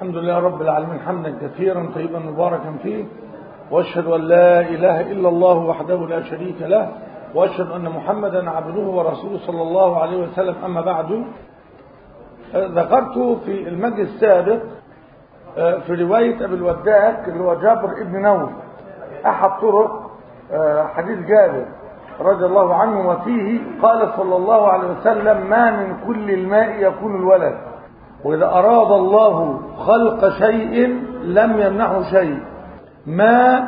الحمد لله رب العالمين حمدا كثيرا طيبا مباركا فيه واشهد ان لا اله الا الله وحده لا شريك له واشهد ان محمدا عبده ورسوله صلى الله عليه وسلم اما بعد ذكرت في المجلس السابق في روايه ابي الوداك اللي هو جابر ابن نوف احد طرق حديث جابر رضي الله عنه وفيه قال صلى الله عليه وسلم ما من كل الماء يكون الولد وإذا أراد الله خلق شيء لم يمنعه شيء ما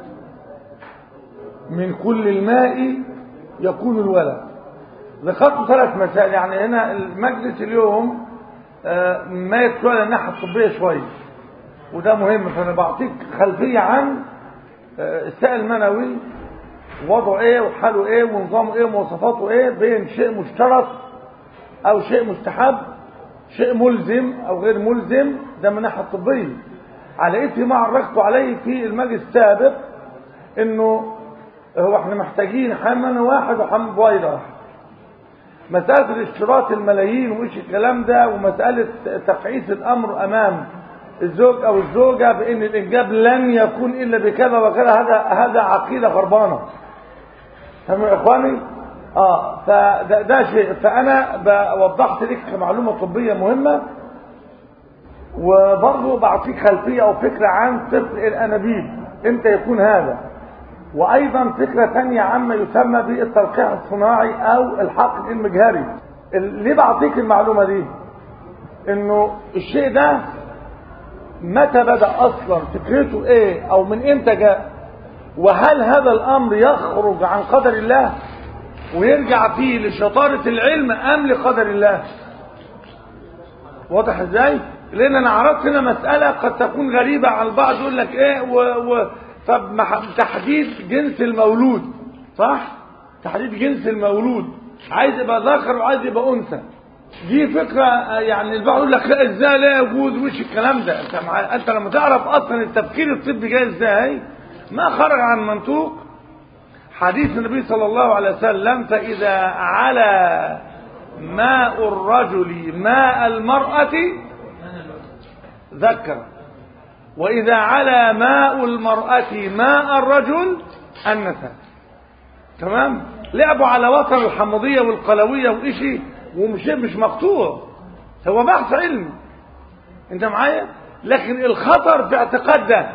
من كل الماء يكون الولد ذكرت ثلاث مسائل يعني هنا المجلس اليوم ما يتسوى الناحية الطبية شوية وده مهم فأنا بعطيك خلفية عن السائل المنوي وضعه ايه وحاله ايه ونظامه ايه ومواصفاته ايه بين شيء مشترك او شيء مستحب شيء ملزم او غير ملزم ده من الناحيه الطبيه على ايه ما عرفت عليه في المجلس السابق انه هو احنا محتاجين حمل واحد وحمل بويضه واحد مساله الاشتراط الملايين وايش الكلام ده ومساله تقعيس الامر امام الزوج او الزوجه بان الانجاب لن يكون الا بكذا وكذا هذا هذا عقيده خربانه تمام يا اخواني اه فده ده شيء فانا وضحت لك معلومه طبيه مهمه وبرضه بعطيك خلفيه او فكره عن طفل الانابيب امتى يكون هذا وايضا فكره ثانيه عما يسمى بالتلقيح الصناعي او الحقن المجهري ليه بعطيك المعلومه دي انه الشيء ده متى بدا اصلا فكرته ايه او من امتى جاء وهل هذا الامر يخرج عن قدر الله ويرجع فيه لشطارة العلم ام لقدر الله واضح ازاي لان انا عرضت هنا مسألة قد تكون غريبة على البعض يقول لك ايه و... و... طب تحديد جنس المولود صح تحديد جنس المولود عايز يبقى ذكر وعايز يبقى انثى دي فكرة يعني البعض يقول لك لا ازاي لا يجوز وش الكلام ده انت مع... انت لما تعرف اصلا التفكير الطبي جاي ازاي ما خرج عن منطوق حديث النبي صلى الله عليه وسلم فإذا على ماء الرجل ماء المرأة ذكر وإذا على ماء المرأة ماء الرجل أنثى تمام لعبوا على وتر الحمضية والقلوية وإشي ومش مش مقطوع هو بحث علمي انت معايا لكن الخطر في اعتقاد ده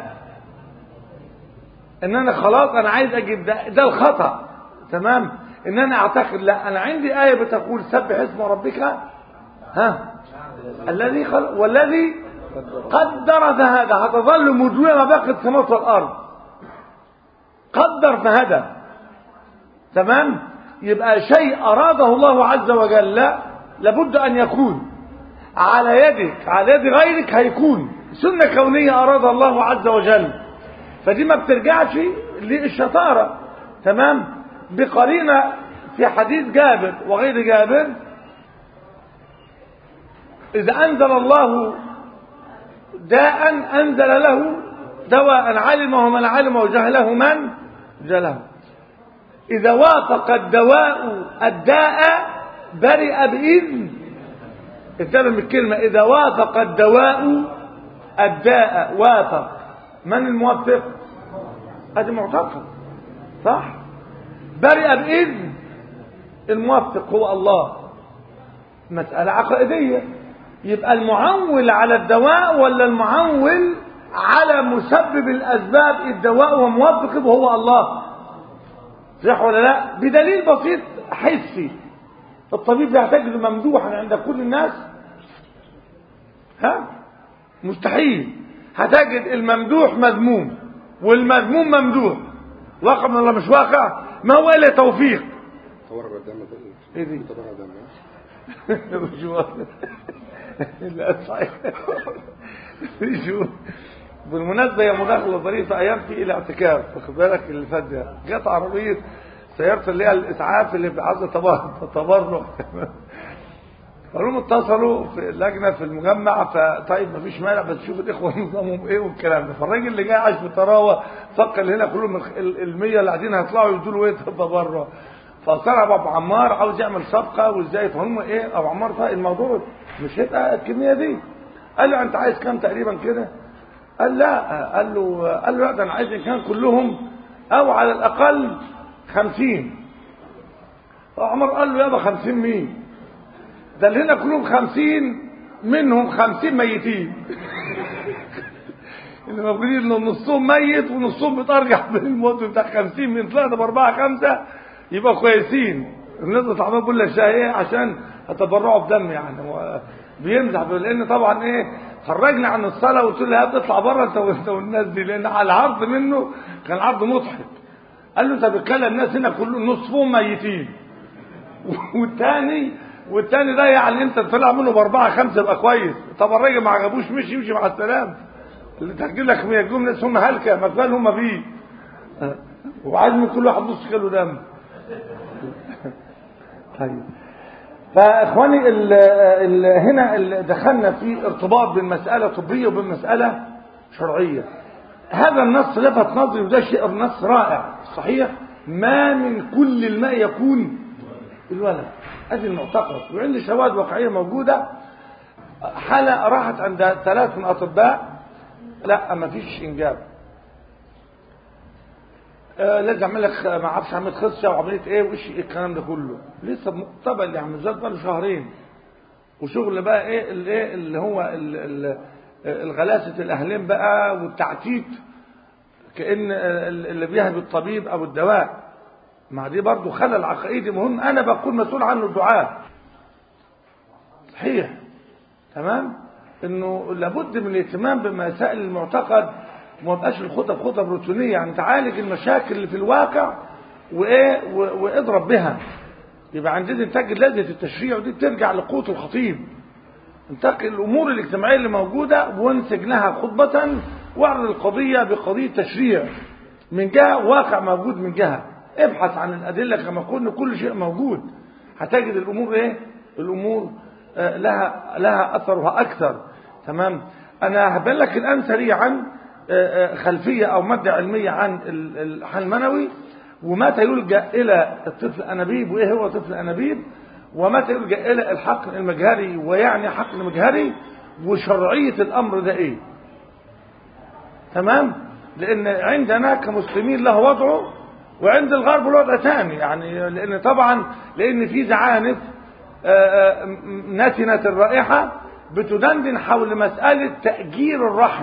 ان انا خلاص انا عايز اجيب ده ده الخطا تمام ان انا اعتقد لا انا عندي ايه بتقول سبح اسم ربك ها الذي خلق والذي قدر فهذا هتظل مدويه ما باقي السماوات والارض قدر فهدى تمام يبقى شيء اراده الله عز وجل لا لابد ان يكون على يدك على يد غيرك هيكون سنه كونيه ارادها الله عز وجل فدي ما بترجعش للشطارة تمام بقرينة في حديث جابر وغير جابر إذا أنزل الله داء أنزل له دواء علمه من علمه وجهله من جهله إذا وافق الدواء الداء برئ بإذن انتبه من الكلمة إذا وافق الدواء الداء وافق من الموفق ادي معتقد صح برئ باذن الموفق هو الله مسألة عقائدية يبقى المعول على الدواء ولا المعول على مسبب الأسباب الدواء وموفق هو الله صح ولا لا بدليل بسيط حسي الطبيب يحتاج ممدوحا عند كل الناس ها مستحيل هتجد الممدوح مذموم والمذموم ممدوح واقع من الله مش واقع ما هو الا توفيق تورم الدم ده ايه دي تورم الدم مش واقع لا صحيح شو بالمناسبه يا مداخله ظريفه ايامتي الى اعتكاف واخد بالك اللي فات ده جت عربيه سياره اللي هي الاسعاف اللي عايزه تبرع فهم اتصلوا في لجنه في المجمع فطيب مفيش مانع بس شوف الاخوه نظامهم ايه والكلام ده فالراجل اللي جاي عايش في طراوه فكر هنا كلهم ال 100 اللي قاعدين هيطلعوا يدوا له ايه تبرع فطلع ابو عمار عاوز يعمل صفقه وازاي فهم ايه ابو عمار فاهم الموضوع مش هيبقى الكميه دي قال له انت عايز كام تقريبا كده قال لا قال له قال له لا ده انا عايز ان كان كلهم او على الاقل خمسين عمر قال له يابا خمسين مين ده اللي هنا كلهم خمسين منهم خمسين ميتين اللي موجودين انه نصهم ميت ونصهم بيترجع بالموت بتاع 50 من طلعنا باربعه خمسه يبقى كويسين الناس بتعمل كل شيء ايه عشان هتبرعوا بدم يعني هو بيمزح بيقول لان طبعا ايه خرجنا عن الصلاه وقلت له هات اطلع بره انت وانت والناس دي لان على العرض منه كان عرض مضحك قال له انت بتكلم الناس هنا كلهم نصفهم ميتين والتاني والتاني ده يعني انت طلع منه باربعه خمسه يبقى كويس طب الراجل ما عجبوش مشي يمشي مع السلامه اللي تحكي لك من يجوم ناس هم هلكه ما كفايه هم فيه وعايز من كل واحد نص كيلو دم طيب فاخواني ال ال هنا ال دخلنا في ارتباط بين مساله طبيه وبين مساله شرعيه هذا النص لفت نظري وده شيء نص رائع صحيح ما من كل الماء يكون الولد ادي المعتقد وعندي شواهد واقعيه موجوده حاله راحت عند ثلاث من اطباء لا ما فيش انجاب آه لازم اعمل لك ما اعرفش عمليه خصيه وعمليه ايه وايش الكلام ده كله لسه مقتبل يعني بالذات بقى شهرين وشغل بقى ايه الايه اللي هو ال ال الغلاسه الاهلين بقى والتعتيت كان اللي بيهب الطبيب او الدواء ما دي برضه خلل عقائدي مهم انا بكون مسؤول عنه الدعاء صحيح تمام انه لابد من الاهتمام بمسائل المعتقد وما بقاش الخطب خطب روتينيه يعني تعالج المشاكل اللي في الواقع وايه واضرب بها يبقى عندنا تجد لجنه التشريع ودي بترجع لقوه الخطيب انتقل الامور الاجتماعيه اللي موجوده وانسج لها خطبه واعرض القضيه بقضيه تشريع من جهه واقع موجود من جهه ابحث عن الادله كما قلنا كل شيء موجود هتجد الامور ايه الامور آه لها لها اثرها اكثر تمام انا هبين لك الان سريعا آه آه خلفيه او ماده علميه عن الحل المنوي ومتى يلجا الى الطفل الانابيب وايه هو طفل الانابيب ومتى يلجا الى الحقن المجهري ويعني حقن مجهري وشرعيه الامر ده ايه تمام لان عندنا كمسلمين له وضعه وعند الغرب له وضع ثاني يعني لان طبعا لان في زعانف نتنة الرائحة بتدندن حول مسألة تأجير الرحم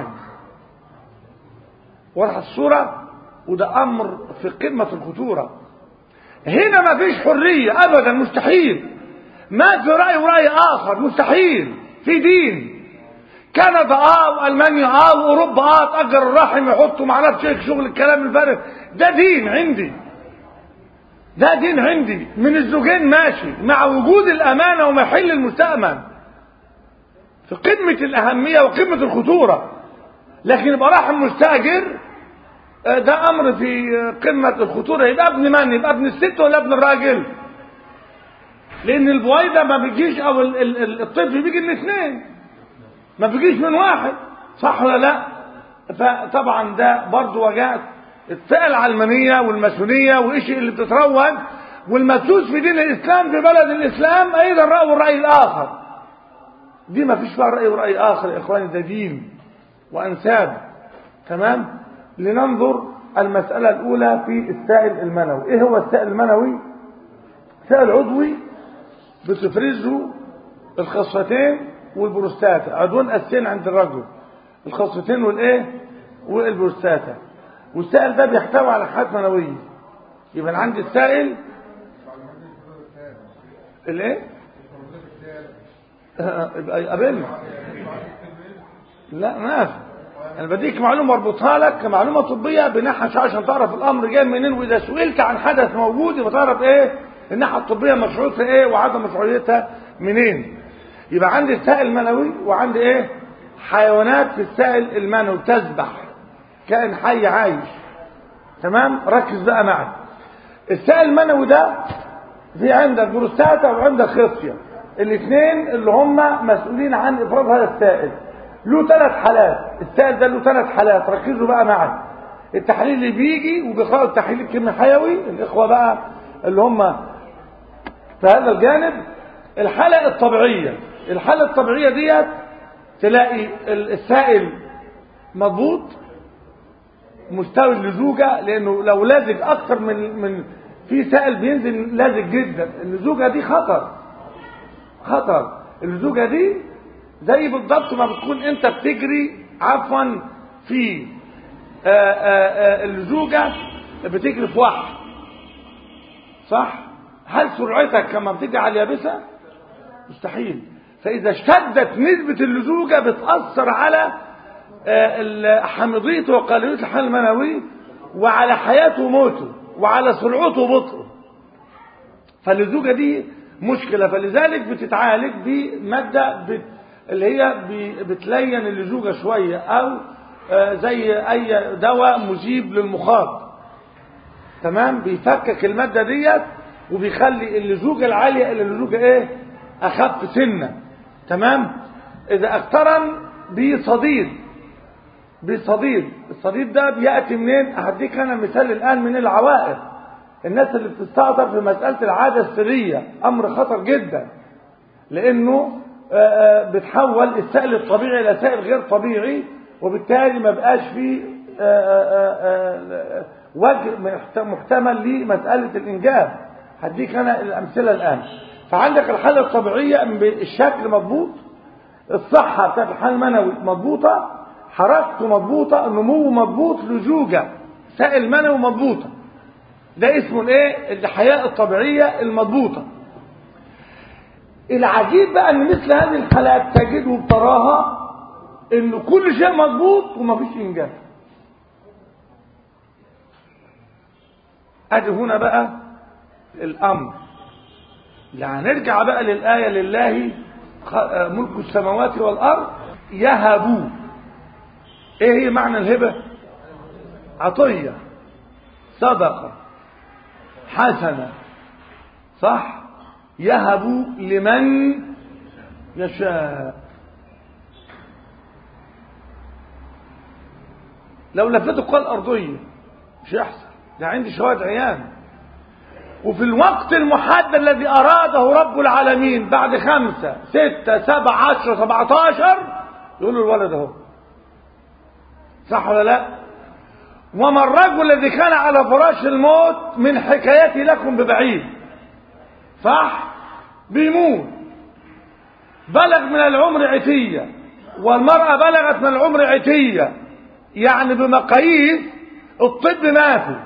واضح الصورة وده أمر في قمة الخطورة هنا ما فيش حرية أبدا مستحيل ما في رأي ورأي آخر مستحيل في دين كندا اه والمانيا اه واوروبا اه تاجر الرحم يحطوا مع نفسه شغل الكلام الفارغ ده دين عندي ده دين عندي من الزوجين ماشي مع وجود الامانه ومحل المستامن في قمه الاهميه وقمه الخطوره لكن يبقى رحم مستاجر ده امر في قمه الخطوره يبقى ابن من يبقى ابن الست ولا ابن الراجل لان البويضه ما بيجيش او الطفل بيجي من اثنين ما بيجيش من واحد صح ولا لا فطبعا ده برضه وجهات الفئه العلمانيه والماسونيه وايش اللي بتتروج والمسوس في دين الاسلام في بلد الاسلام ايضا راوا الراي الاخر دي ما فيش فيها راي وراي اخر يا اخواني ده دين وانساب تمام لننظر المساله الاولى في السائل المنوي ايه هو السائل المنوي سائل عضوي بتفرزه الخصفتين والبروستاتا عضوين اساسيين عند الرجل الخصفتين والايه والبروستاتا والسائل ده بيحتوي على حاجات منويه يبقى انا عندي السائل الايه يبقى يقابلنا لا ما في انا بديك معلومه اربطها لك كمعلومه طبيه بناحيه عشان تعرف الامر جاي منين واذا سئلت عن حدث موجود يبقى تعرف ايه الناحيه الطبيه مشروعيتها ايه وعدم مشروعيتها منين يبقى عندي السائل المنوي وعندي ايه حيوانات في السائل المنوي بتسبح كائن حي عايش تمام ركز بقى معي السائل المنوي ده في عندك بروستاتا وعندك خصيه الاثنين اللي هم مسؤولين عن افراز هذا السائل له ثلاث حالات السائل ده له ثلاث حالات ركزوا بقى معي التحليل اللي بيجي وبيقرأوا التحليل الكيميائي الاخوه بقى اللي هم في هذا الجانب الحالة الطبيعية الحالة الطبيعية ديت تلاقي السائل مضبوط مستوي اللزوجة لانه لو لازج اكتر من من في سائل بينزل لازج جدا اللزوجة دي خطر خطر اللزوجة دي زي بالضبط ما بتكون انت بتجري عفوا في آآ آآ اللزوجة بتجري في وحش صح هل سرعتك كما بتجري على اليابسة مستحيل فإذا اشتدت نسبة اللزوجة بتأثر على حمضيته وقالبية الحال المنوي وعلى حياته وموته وعلى سرعته وبطئه فاللزوجة دي مشكلة فلذلك بتتعالج بمادة بت اللي هي بتلين اللزوجة شوية أو زي أي دواء مجيب للمخاط تمام بيفكك المادة ديت وبيخلي اللزوجة العالية إلى اللزوجة إيه أخف سنة تمام إذا اقترن بصديد بصديد الصديد ده بيأتي منين أهديك أنا مثال الآن من العوائق الناس اللي بتستعطر في مسألة العادة السرية أمر خطر جدا لأنه بتحول السائل الطبيعي إلى سائل غير طبيعي وبالتالي ما بقاش فيه وجه محتمل لمسألة الإنجاب هديك أنا الأمثلة الآن فعندك الحالة الطبيعية الشكل مضبوط الصحة بتاعت الحالة المنوي مضبوطة حركته مضبوطة النمو مضبوط لزوجة سائل منوي مضبوطة ده اسمه الايه الحياة الطبيعية المضبوطة العجيب بقى ان مثل هذه الحالات تجد وبتراها ان كل شيء مضبوط ومفيش انجاز ادي هنا بقى الامر يعني نرجع بقى للآية لله ملك السماوات والأرض يهبوا ايه هي معنى الهبة عطية صدقة حسنة صح يهب لمن يشاء لو لفته قال أرضية مش يحصل ده عندي شواهد عيان وفي الوقت المحدد الذي أراده رب العالمين بعد خمسة ستة سبعة عشرة سبعة عشر يقولوا الولد اهو صح ولا لا وما الرجل الذي كان على فراش الموت من حكايتي لكم ببعيد صح بيموت بلغ من العمر عتية والمرأة بلغت من العمر عتية يعني بمقاييس الطب ما في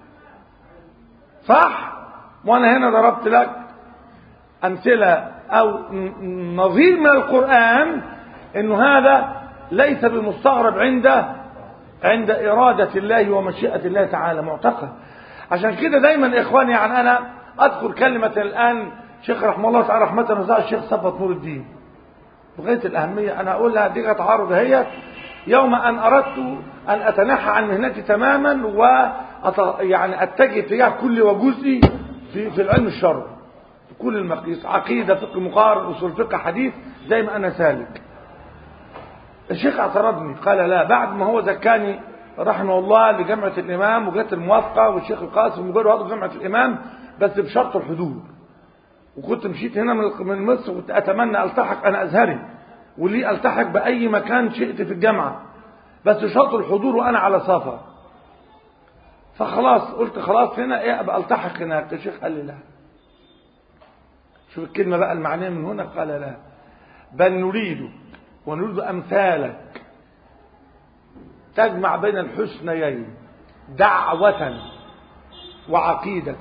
صح وانا هنا ضربت لك امثله او نظير من القران انه هذا ليس بمستغرب عند عند اراده الله ومشيئه الله تعالى معتقد عشان كده دايما اخواني يعني انا اذكر كلمه الان شيخ رحمه الله تعالى رحمه الله الشيخ صفوت نور الدين بغايه الاهميه انا اقولها دي تعارض هي يوم ان اردت ان اتنحى عن مهنتي تماما و يعني اتجه تجاه كل وجزئي في في العلم الشرعي في كل المقاييس عقيده فقه مقارن اصول فقه حديث زي ما انا سالك الشيخ اعترضني قال لا بعد ما هو زكاني رحمه الله لجامعه الامام وجت الموافقه والشيخ القاسم وجاله هذا جامعه الامام بس بشرط الحضور وكنت مشيت هنا من مصر وكنت اتمنى التحق انا ازهري ولي التحق باي مكان شئت في الجامعه بس شرط الحضور وانا على سفر فخلاص قلت خلاص هنا ايه ابقى التحق هناك الشيخ قال لي لا شوف الكلمه بقى المعنيه من هنا قال لا بل نريد ونريد امثالك تجمع بين الحسنيين دعوة وعقيدة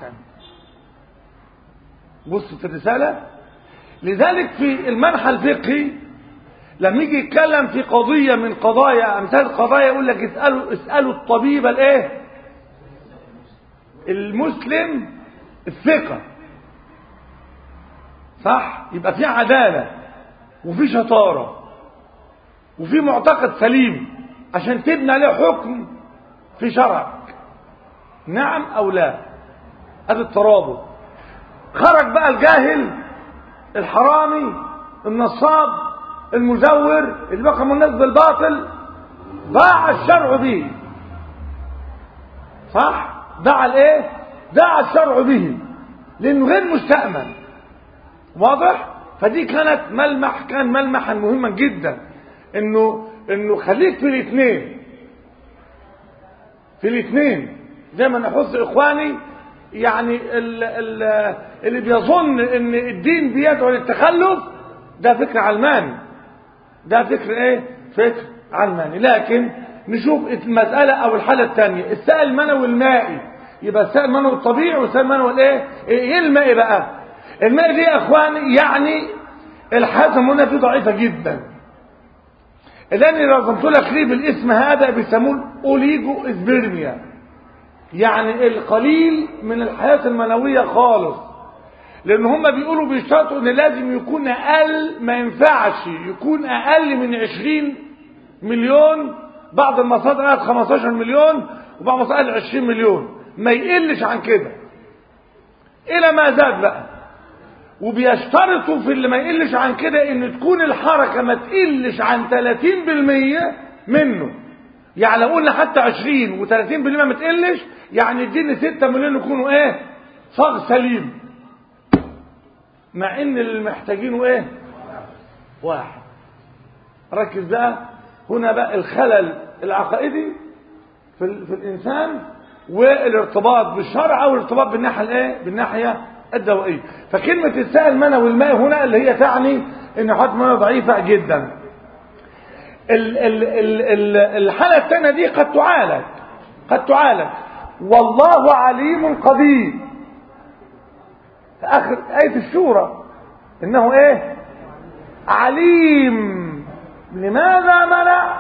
بص في الرسالة لذلك في المنحى الفقهي لما يجي يتكلم في قضية من قضايا أمثال قضايا يقول لك اسألوا اسألوا الطبيب الايه المسلم الثقة صح يبقى في عدالة وفي شطارة وفي معتقد سليم عشان تبني عليه حكم في شرعك نعم او لا هذا الترابط خرج بقى الجاهل الحرامي النصاب المزور اللي بقى منزل بالباطل ضاع الشرع به صح ضاع الايه ضاع الشرع به لانه غير مستأمن واضح فدي كانت ملمح كان ملمحا مهما جدا انه انه خليك في الاثنين في الاثنين زي ما نحث اخواني يعني ال ال اللي بيظن ان الدين بيدعو للتخلف ده فكر علماني ده فكر ايه فكر علماني لكن نشوف المسألة او الحالة الثانية السائل المنوي المائي يبقى السائل المنوي الطبيعي والسائل المنوي الايه ايه المائي بقى المائي دي يا اخواني يعني الحاسة هنا فيه ضعيفة جدا اللي رسمت لك ليه بالاسم هذا بيسموه اوليجو اسبرميا يعني القليل من الحياة المنوية خالص لان هم بيقولوا بيشترطوا ان لازم يكون اقل ما ينفعش يكون اقل من 20 مليون بعض المصادر قالت 15 مليون وبعض المصادر قالت 20 مليون ما يقلش عن كده الى ما زاد بقى وبيشترطوا في اللي ما يقلش عن كده ان تكون الحركة ما تقلش عن 30% منه يعني لو قلنا حتى 20 و30% ما تقلش يعني اديني 6 مليون يكونوا ايه صاغ سليم مع ان اللي محتاجينه ايه واحد ركز بقى هنا بقى الخلل العقائدي في, ال... في الانسان والارتباط بالشرع او الارتباط بالناحيه الايه بالناحيه الدوائيه فكلمه السائل المنوي الماء هنا اللي هي تعني ان حالة المنوي ضعيفه جدا ال... ال... ال... ال... الحاله الثانيه دي قد تعالج قد تعالج والله عليم قدير في اخر ايه الشورى انه ايه عليم لماذا منع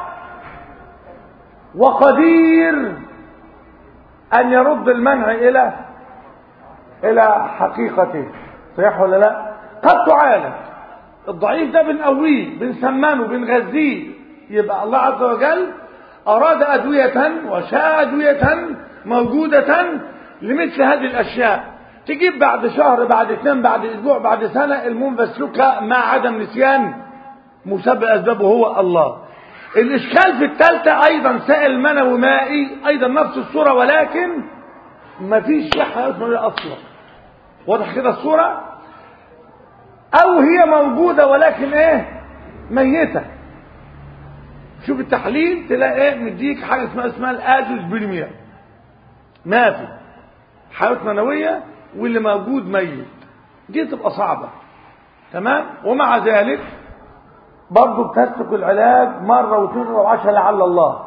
وقدير ان يرد المنع الى الى حقيقته صحيح ولا لا قد تعالج الضعيف ده بنقويه بنسمنه بنغذيه يبقى الله عز وجل اراد ادويه وشاء ادويه موجوده لمثل هذه الاشياء تجيب بعد شهر بعد اثنين بعد اسبوع بعد سنه المهم بسلكها مع عدم نسيان مسبب اسبابه هو الله الاشكال في الثالثه ايضا سائل منوي مائي ايضا نفس الصوره ولكن ما فيش حياه اسمها اصلا واضح كده الصوره او هي موجوده ولكن ايه ميته شوف التحليل تلاقي ايه مديك حاجه اسمها اسمها الازوس بالمية ما في حياه منويه واللي موجود ميت دي تبقى صعبه تمام ومع ذلك برضه بتسلك العلاج مرة واثنين وعشرة لعل الله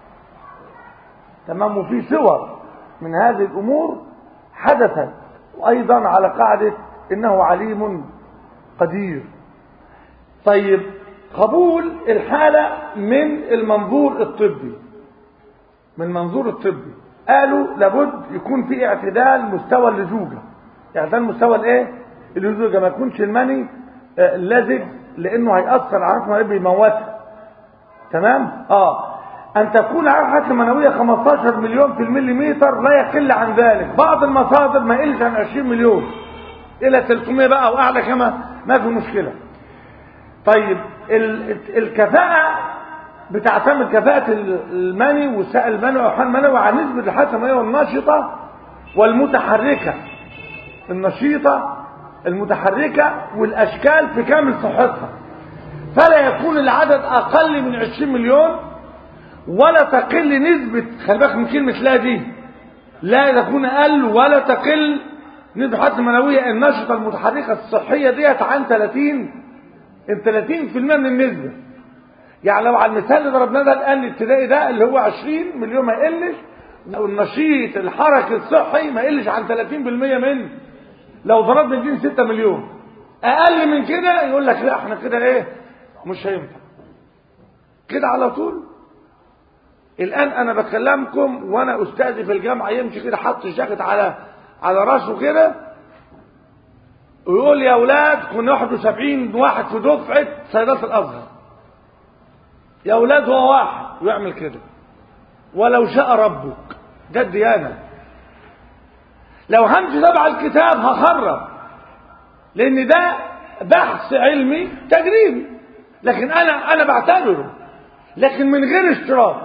تمام وفي صور من هذه الأمور حدثت وأيضا على قاعدة إنه عليم قدير طيب قبول الحالة من المنظور الطبي من المنظور الطبي قالوا لابد يكون في اعتدال مستوى اللزوجة اعتدال مستوى الايه اللزوجة ما يكونش المني آه لزج لانه هيأثر على الحركة بيموتها تمام اه ان تكون الحركة المنوية 15 مليون في المليمتر لا يقل عن ذلك بعض المصادر ما يقلش عن 20 مليون الى 300 بقى او اعلى كما ما في مشكلة طيب الكفاءة بتعتمد كفاءة المني والسائل المنوي والحال المنوي على نسبة الحالة المنوية النشطة والمتحركة النشيطة المتحركة والأشكال في كامل صحتها فلا يكون العدد أقل من 20 مليون ولا تقل نسبة خلي بالك من كلمة لا دي لا تكون أقل ولا تقل نسبة الحالة المنوية النشطة المتحركة الصحية ديت عن 30 ال 30% من النسبة يعني لو على المثال اللي ضربناه ده الآن الابتدائي ده اللي هو 20 مليون ما يقلش والنشيط الحركي الصحي ما يقلش عن 30% من لو ضربنا الدين 6 مليون اقل من كده يقول لك لا احنا كده ايه مش هينفع كده على طول الان انا بكلمكم وانا استاذي في الجامعه يمشي كده حط الجاكيت على على راسه كده ويقول يا اولاد كنا 71 واحد في دفعه صيدله الازهر يا اولاد هو واحد ويعمل كده ولو شاء ربك ده الديانه لو همشي تبع الكتاب هخرب لان ده بحث علمي تجريبي لكن انا انا بعتبره لكن من غير اشتراط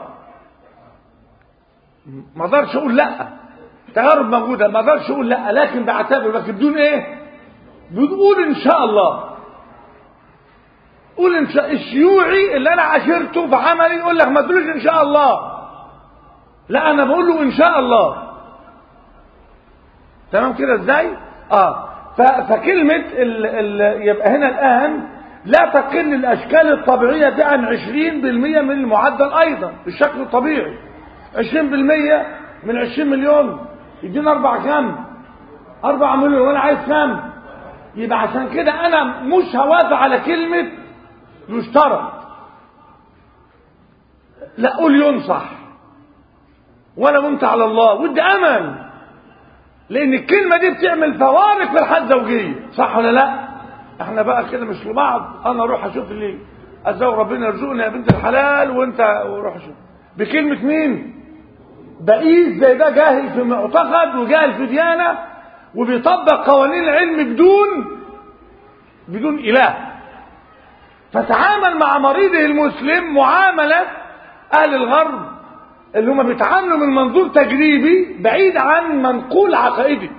ما اقدرش اقول لا تجارب موجوده ما اقدرش اقول لا لكن بعتبره لكن بدون ايه بدون ان شاء الله قول إن شاء الشيوعي اللي انا عاشرته في عملي يقول لك ما تقولش ان شاء الله لا انا بقول له ان شاء الله تمام كده ازاي اه ف- فكلمة ال ال يبقى هنا الآن لا تقل الأشكال الطبيعية عن 20% من المعدل أيضا بالشكل الطبيعي 20% من 20 مليون يدينا أربع كام؟ أربع مليون وأنا عايز كام؟ يبقى عشان كده أنا مش هوافق على كلمة يشترط لا قول ينصح ولا ممت على الله ودي أمل لان الكلمه دي بتعمل فوارق في الحياه الزوجيه صح ولا لا احنا بقى كده مش لبعض انا اروح اشوف اللي ازوج ربنا يرزقني يا بنت الحلال وانت روح اشوف بكلمه مين بقيس زي ده جاهل في معتقد وجاهل في ديانه وبيطبق قوانين العلم بدون بدون اله فتعامل مع مريضه المسلم معامله اهل الغرب اللي هم بيتعاملوا من منظور تجريبي بعيد عن منقول عقائدي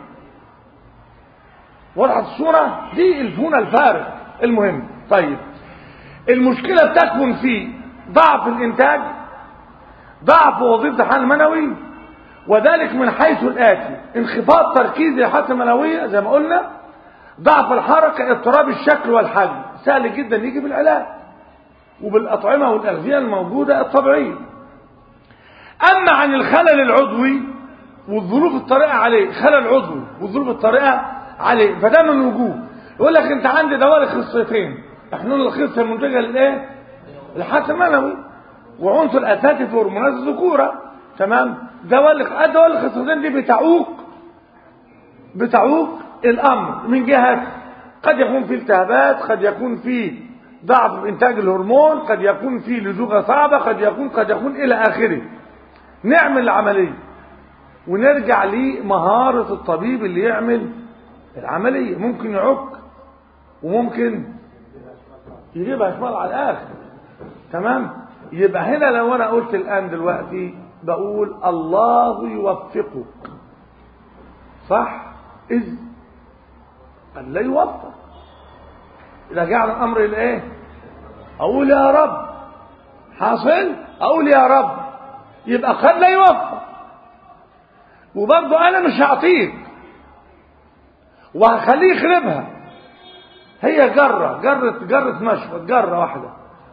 وضحت الصورة دي الفونة الفارق المهم طيب المشكلة بتكمن في ضعف الإنتاج ضعف وظيفة الحال المنوي وذلك من حيث الآتي انخفاض تركيز الحالة المنوية زي ما قلنا ضعف الحركة اضطراب الشكل والحجم سهل جدا يجي بالعلاج وبالأطعمة والأغذية الموجودة الطبيعية أما عن الخلل العضوي والظروف الطارئة عليه خلل عضوي والظروف الطارئة عليه فده من وجوه يقول لك أنت عندي دوالي خصيتين احنا قلنا الخصة المنتجة للإيه؟ الحاسة المنوي وعنصر أساسي في هرمونات الذكورة تمام دوالي الدوالي الخصيتين دي بتعوق بتعوق الأمر من جهة قد يكون في التهابات قد يكون في ضعف في إنتاج الهرمون قد يكون في لزوجة صعبة قد يكون قد يكون إلى آخره نعمل العملية ونرجع لمهارة الطبيب اللي يعمل العملية ممكن يعك وممكن يجيبها شمال على الآخر تمام يبقى هنا لو أنا قلت الآن دلوقتي بقول الله يوفقك صح إذ قال لا يوفق رجعنا الأمر لإيه أقول يا رب حاصل أقول يا رب يبقى قد لا يوفق وبرضه انا مش هعطيك وهخليه يخربها هي جرة جرة جرة مشفى جرة واحدة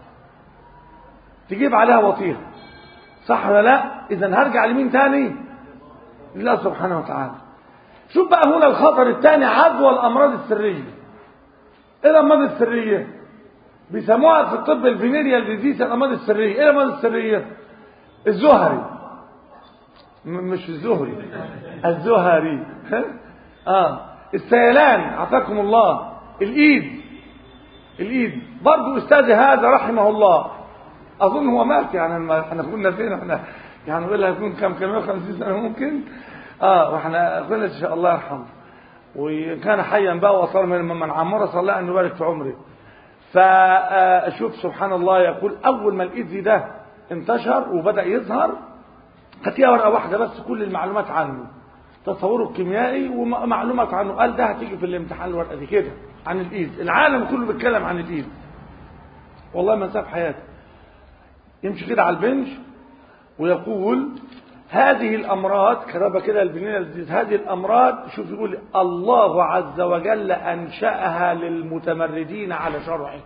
تجيب عليها وطيها صح ولا لا اذا هرجع لمين تاني لله سبحانه وتعالى شوف بقى هنا الخطر الثاني عدوى الامراض السريه ايه الامراض السريه بيسموها في الطب الفينيريال ديزيز الامراض السريه ايه الامراض السريه الزهري مش الزهري الزهري اه السيلان عافاكم الله الايد الايد برضه استاذي هذا رحمه الله اظن هو مات يعني احنا كنا فين احنا يعني ولا يكون كم كم 150 سنه ممكن اه واحنا قلنا ان شاء الله يرحمه وكان حيا بقى وصار من من عمره صلى الله ان يبارك في عمره فشوف سبحان الله يقول اول ما الايد ده انتشر وبدا يظهر هاتيها ورقه واحده بس كل المعلومات عنه تصوره الكيميائي ومعلومات عنه قال ده هتيجي في الامتحان الورقه دي كده عن الايد العالم كله بيتكلم عن الايد والله ما ساب حياته يمشي كده على البنش ويقول هذه الامراض كتبها كده البنين هذه الامراض شوف يقول الله عز وجل انشاها للمتمردين على شرعه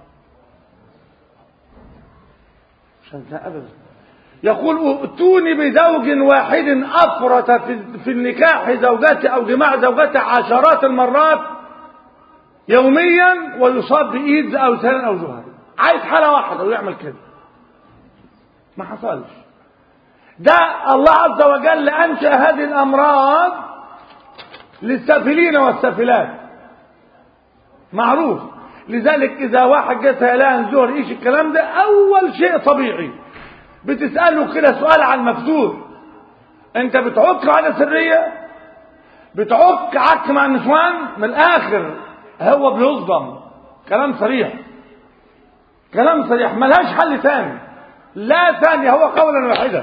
عشان ابدا يقول ائتوني بزوج واحد افرط في النكاح زوجته او جماع زوجته عشرات المرات يوميا ويصاب بايدز او سنن او زهر عايز حاله واحده ويعمل كده ما حصلش ده الله عز وجل انشا هذه الامراض للسافلين والسافلات معروف لذلك اذا واحد جه سيلان زهر ايش الكلام ده اول شيء طبيعي بتسأله كده سؤال عن مفتوح انت بتعك على سرية بتعك عك مع النسوان من الاخر هو بيصدم كلام صريح كلام صريح ملهاش حل ثاني لا ثاني هو قولا واحدا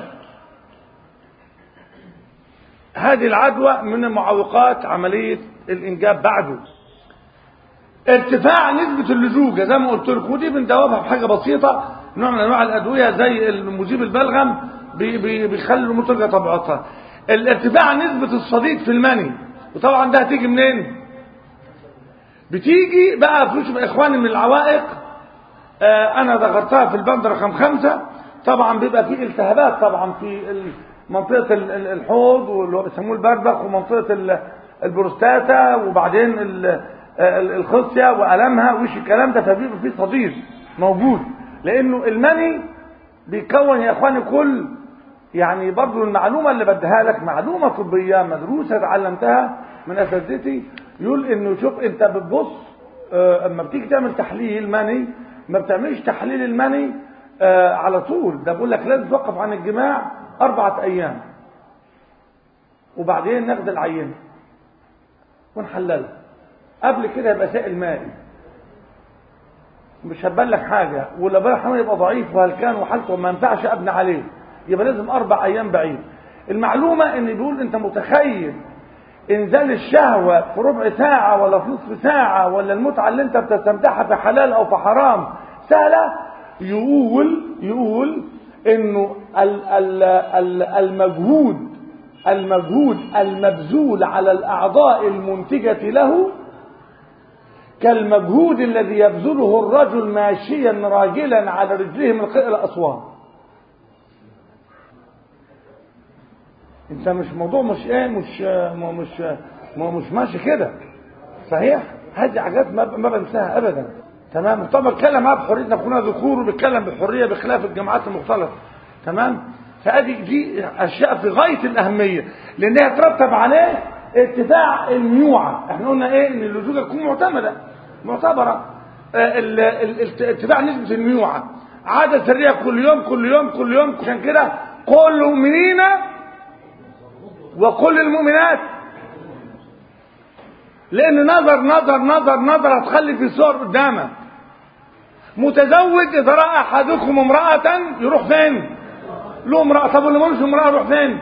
هذه العدوى من معوقات عملية الإنجاب بعده ارتفاع نسبة اللزوجة زي ما قلت لكم ودي بندوبها بحاجة بسيطة نوع من انواع الادوية زي المذيب البلغم بي بي بيخلي الامور ترجع طبيعتها الارتفاع نسبة الصديد في المني وطبعا ده هتيجي منين بتيجي بقى فلوس اخواني من العوائق آه انا ذكرتها في البند رقم خمسة طبعا بيبقى في التهابات طبعا في منطقة الحوض واللي هو بيسموه البردخ ومنطقة البروستاتا وبعدين الخصية وألمها وش الكلام ده فبيبقى فيه صديد موجود لأنه المني بيكون يا إخواني كل يعني برضو المعلومة اللي بديها لك معلومة طبية مدروسة اتعلمتها من أساتذتي يقول إنه شوف أنت بتبص اما بتيجي تعمل تحليل مني ما بتعملش تحليل المني آه على طول ده بقول لك لازم توقف عن الجماع أربعة أيام وبعدين ناخد العينة ونحللها قبل كده يبقى سائل مائي مش هتبان لك حاجة ولا بالك حمل يبقى ضعيف وهلكان وحالته ما ينفعش أبني عليه يبقى لازم أربع أيام بعيد المعلومة إن بيقول أنت متخيل إنزال الشهوة في ربع ساعة ولا في نصف ساعة ولا المتعة اللي أنت بتستمتعها في حلال أو في حرام سهلة يقول يقول انه المجهود المجهود المبذول على الاعضاء المنتجة له كالمجهود الذي يبذله الرجل ماشيا راجلا على رجله من قئل الاسوان انت مش موضوع مش ايه مش مش مش ماشي كده صحيح هذه حاجات ما بنساها ابدا تمام طبعا بتكلم معاه بحريه اخونا ذكور وبيتكلم بحريه بخلاف الجامعات المختلطه تمام فادي دي اشياء في غايه الاهميه لانها ترتب عليه ارتفاع الميوعه احنا قلنا ايه ان اللزوجه تكون معتمده معتبره ارتفاع نسبه الميوعه عاده سريه كل يوم كل يوم كل يوم عشان كده كل المؤمنين وكل المؤمنات لان نظر نظر نظر نظر هتخلي في صور قدامك متزوج اذا راى احدكم امراه يروح فين له امراه طب اللي ملوش امراه يروح فين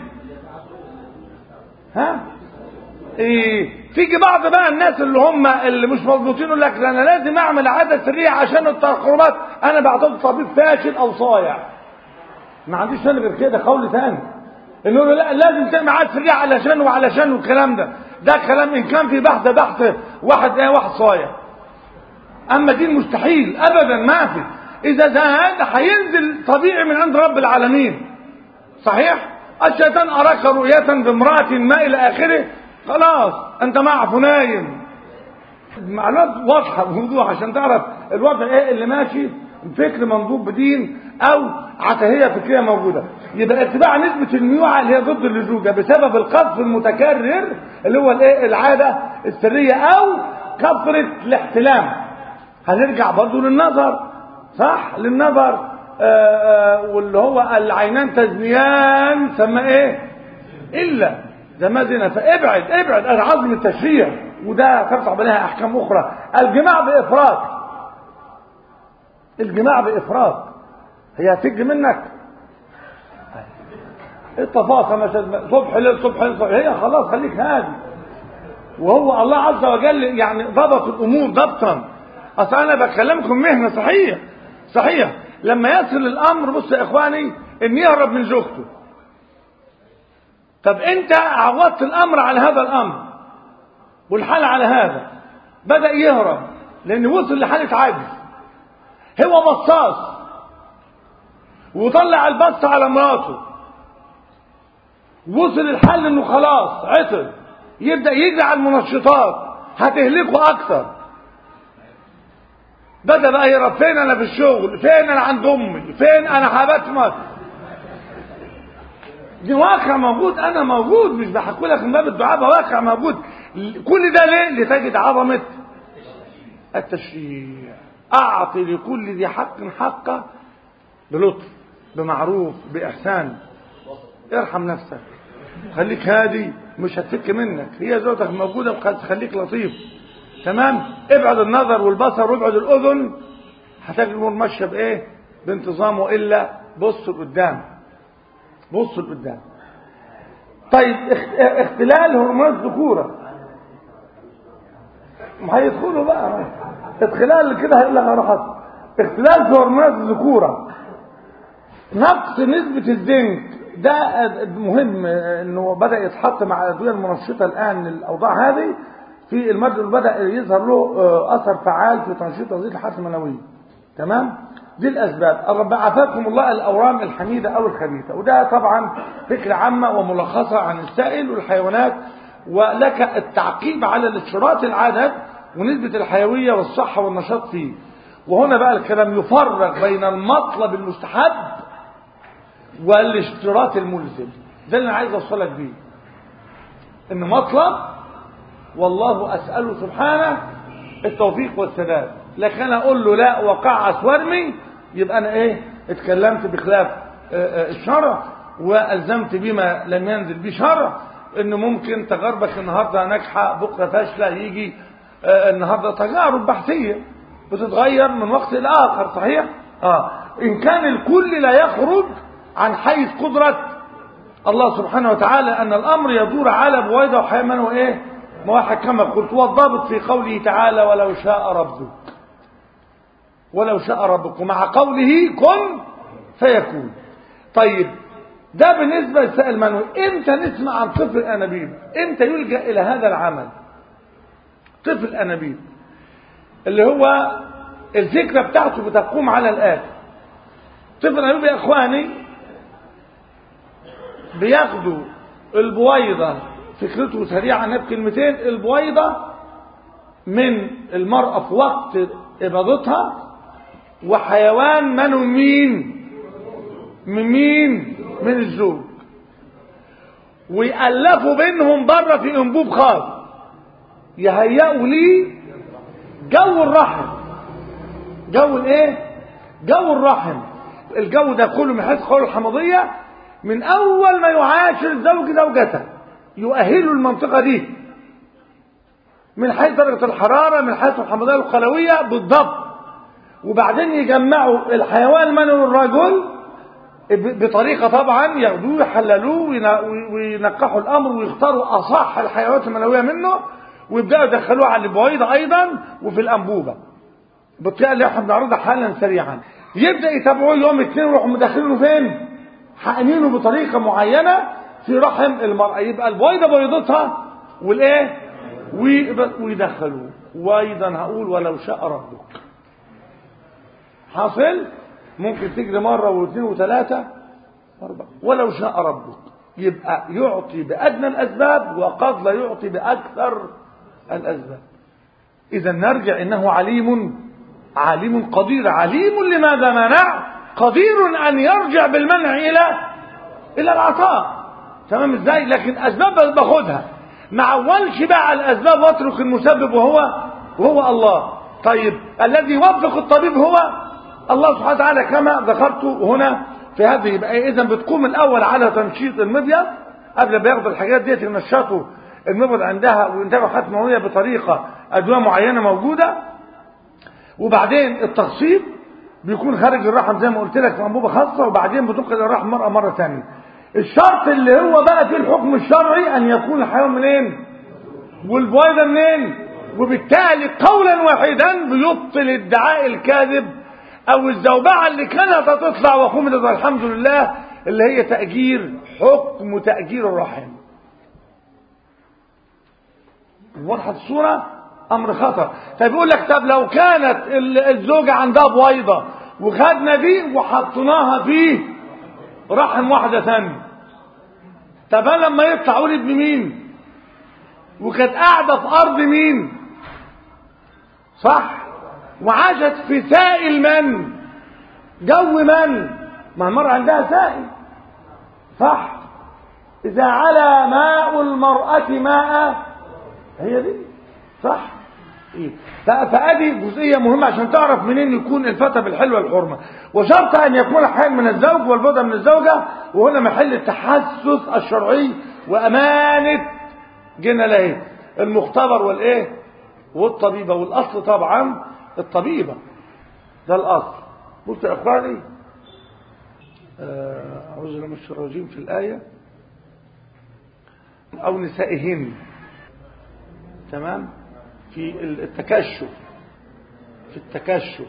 ها ايه تيجي بعض بقى الناس اللي هم اللي مش مضبوطين يقول لك انا لازم اعمل عاده سريه عشان التقربات انا بعتبر طبيب فاشل او صايع ما عنديش انا غير كده قول ثاني انه لا لازم تعمل عاده سريه علشان وعلشان والكلام ده ده كلام ان كان في بحث بحث واحد ايه واحد صايع اما دين مستحيل ابدا ما في اذا زاد هينزل طبيعي من عند رب العالمين صحيح الشيطان اراك رؤية بامرأة ما الى اخره خلاص انت معه نايم معلومات واضحة بوضوح عشان تعرف الوضع ايه اللي ماشي فكر منظوب بدين او عتهية فكرية موجودة يبقى اتباع نسبة الميوعة اللي هي ضد اللزوجة بسبب القذف المتكرر اللي هو الايه العادة السرية او كثرة الاحتلام هنرجع برضو للنظر صح للنظر آآ آآ واللي هو العينان تزنيان سمى ايه الا زي ما زنا فابعد ابعد العظم التشريع وده ترتب عليها احكام اخرى الجماع بافراط الجماع بافراط هي هتيجي منك التفاصيل مثلا صبح ليل صبح ليل صبح هي خلاص خليك هادي وهو الله عز وجل يعني ضبط الامور ضبطا اصل انا بكلمكم مهنه صحيح صحيح لما يصل الامر بص يا اخواني ان يهرب من زوجته طب انت عوضت الامر على هذا الامر والحال على هذا بدا يهرب لان وصل لحاله عجز هو بصاص وطلع البص على مراته وصل الحل انه خلاص عطل يبدا يجري على المنشطات هتهلكه اكثر بدا بقى يهرب فين انا في الشغل فين انا عند امي فين انا هبتمر دي واقع موجود انا موجود مش بحكي لك من باب الدعاء ده واقع موجود كل ده ليه لتجد عظمه التشريع اعطي لكل ذي حق حقه بلطف بمعروف باحسان ارحم نفسك خليك هادي مش هتفك منك هي زوجتك موجوده خليك لطيف تمام ابعد النظر والبصر وابعد الاذن هتجد الامور ماشيه بايه بانتظام والا بص لقدام بص لقدام طيب اختلال هرمونات الذكوره ما هيدخلوا بقى ادخلال كده هيقول لك اروح أطلع. اختلال في هرمونات الذكوره نقص نسبة الزنك ده مهم انه بدأ يتحط مع الأدوية المنشطة الآن الأوضاع هذه في المرض اللي بدأ يظهر له آه، أثر فعال في تنشيط وظيفة الحالة المنوية تمام دي الأسباب رب عافاكم الله الأورام الحميدة أو الخبيثة وده طبعا فكرة عامة وملخصة عن السائل والحيوانات ولك التعقيب على الاشتراط العدد ونسبة الحيوية والصحة والنشاط فيه وهنا بقى الكلام يفرق بين المطلب المستحب والاشتراط الملزم ده اللي انا عايز اوصلك بيه ان مطلب والله اساله سبحانه التوفيق والسداد لكن انا اقول له لا وقع وارمي يبقى انا ايه اتكلمت بخلاف آه، آه، الشرع والزمت بما لم ينزل به شرع انه ممكن تجاربك النهارده ناجحه بكره فاشله يجي آه، النهارده تجارب بحثيه بتتغير من وقت لاخر صحيح اه ان كان الكل لا يخرج عن حيز قدره الله سبحانه وتعالى أن الأمر يدور على بويضة وحيمن وإيه مواحد كما قلت والضابط في قوله تعالى ولو شاء ربك ولو شاء ربك ومع قوله كن فيكون طيب ده بالنسبة لسائل منوي امتى نسمع عن طفل الأنابيب امتى يلجأ إلى هذا العمل طفل الأنابيب اللي هو الفكرة بتاعته بتقوم على الآتي طفل الأنابيب يا إخواني بياخدوا البويضة فكرته سريعة بكلمتين البويضة من المرأة في وقت إباضتها وحيوان منه مين من مين من الزوج ويألفوا بينهم بره في انبوب خاص يهيئوا ليه جو الرحم جو الايه جو الرحم الجو ده كله من حيث قول الحمضيه من اول ما يعاشر الزوج زوجته يؤهلوا المنطقه دي من حيث درجه الحراره من حيث الحمضيه الخلويه بالضبط وبعدين يجمعوا الحيوان المنوي الرجل بطريقة طبعا ياخدوه يحللوه وينقحوا الأمر ويختاروا أصح الحيوانات المنوية منه ويبدأوا يدخلوه على البويضة أيضا وفي الأنبوبة بالطريقة اللي احنا بنعرضها حالا سريعا يبدأ يتابعوه يوم اثنين ويروحوا مدخلينه فين؟ حقنينه بطريقة معينة في رحم المرأة يبقى البويضة بيضتها والايه؟ ويدخلوه وأيضا هقول ولو شاء ربك حاصل؟ ممكن تجري مرة واثنين وثلاثة أربعة ولو شاء ربك يبقى يعطي بأدنى الأسباب وقد لا يعطي بأكثر الأسباب إذا نرجع إنه عليم عليم قدير عليم لماذا منع قدير أن يرجع بالمنع إلى إلى العطاء تمام إزاي لكن أسباب باخدها ما أولش بقى الأسباب واترك المسبب وهو وهو الله طيب الذي يوفق الطبيب هو الله سبحانه وتعالى كما ذكرت هنا في هذه يبقى اذا بتقوم الاول على تنشيط المبيض قبل ما ياخدوا الحاجات ديت ينشطوا المبيض عندها وينتجوا حالات منويه بطريقه ادويه معينه موجوده وبعدين التخصيب بيكون خارج الرحم زي ما قلت لك في انبوبه خاصه وبعدين بتنقل الرحم مره مره ثانيه الشرط اللي هو بقى في الحكم الشرعي ان يكون الحيوان منين والبويضه منين وبالتالي قولا واحدا بيبطل ادعاء الكاذب او الزوبعة اللي كانت هتطلع وقومت الحمد لله اللي هي تأجير حكم تأجير الرحم واضحة الصورة امر خطر طيب يقول لك طب لو كانت الزوجة عندها بويضة وخدنا دي وحطيناها في رحم واحدة ثانية طب انا لما يطلع ولد بمين وكانت قاعدة في ارض مين صح وعاشت في سائل من جو من ما المرأة عندها سائل صح إذا على ماء المرأة ماء هي دي صح إيه؟ فأدي جزئية مهمة عشان تعرف منين يكون الفتى بالحلوة الحرمة وشرط أن يكون الحال من الزوج والبضع من الزوجة وهنا محل التحسس الشرعي وأمانة جينا له المختبر والإيه والطبيبة والأصل طبعا الطبيبة ده الأصل قلت يا إخواني أعوذ بالله من الشيطان الرجيم في الآية أو نسائهن تمام في التكشف في التكشف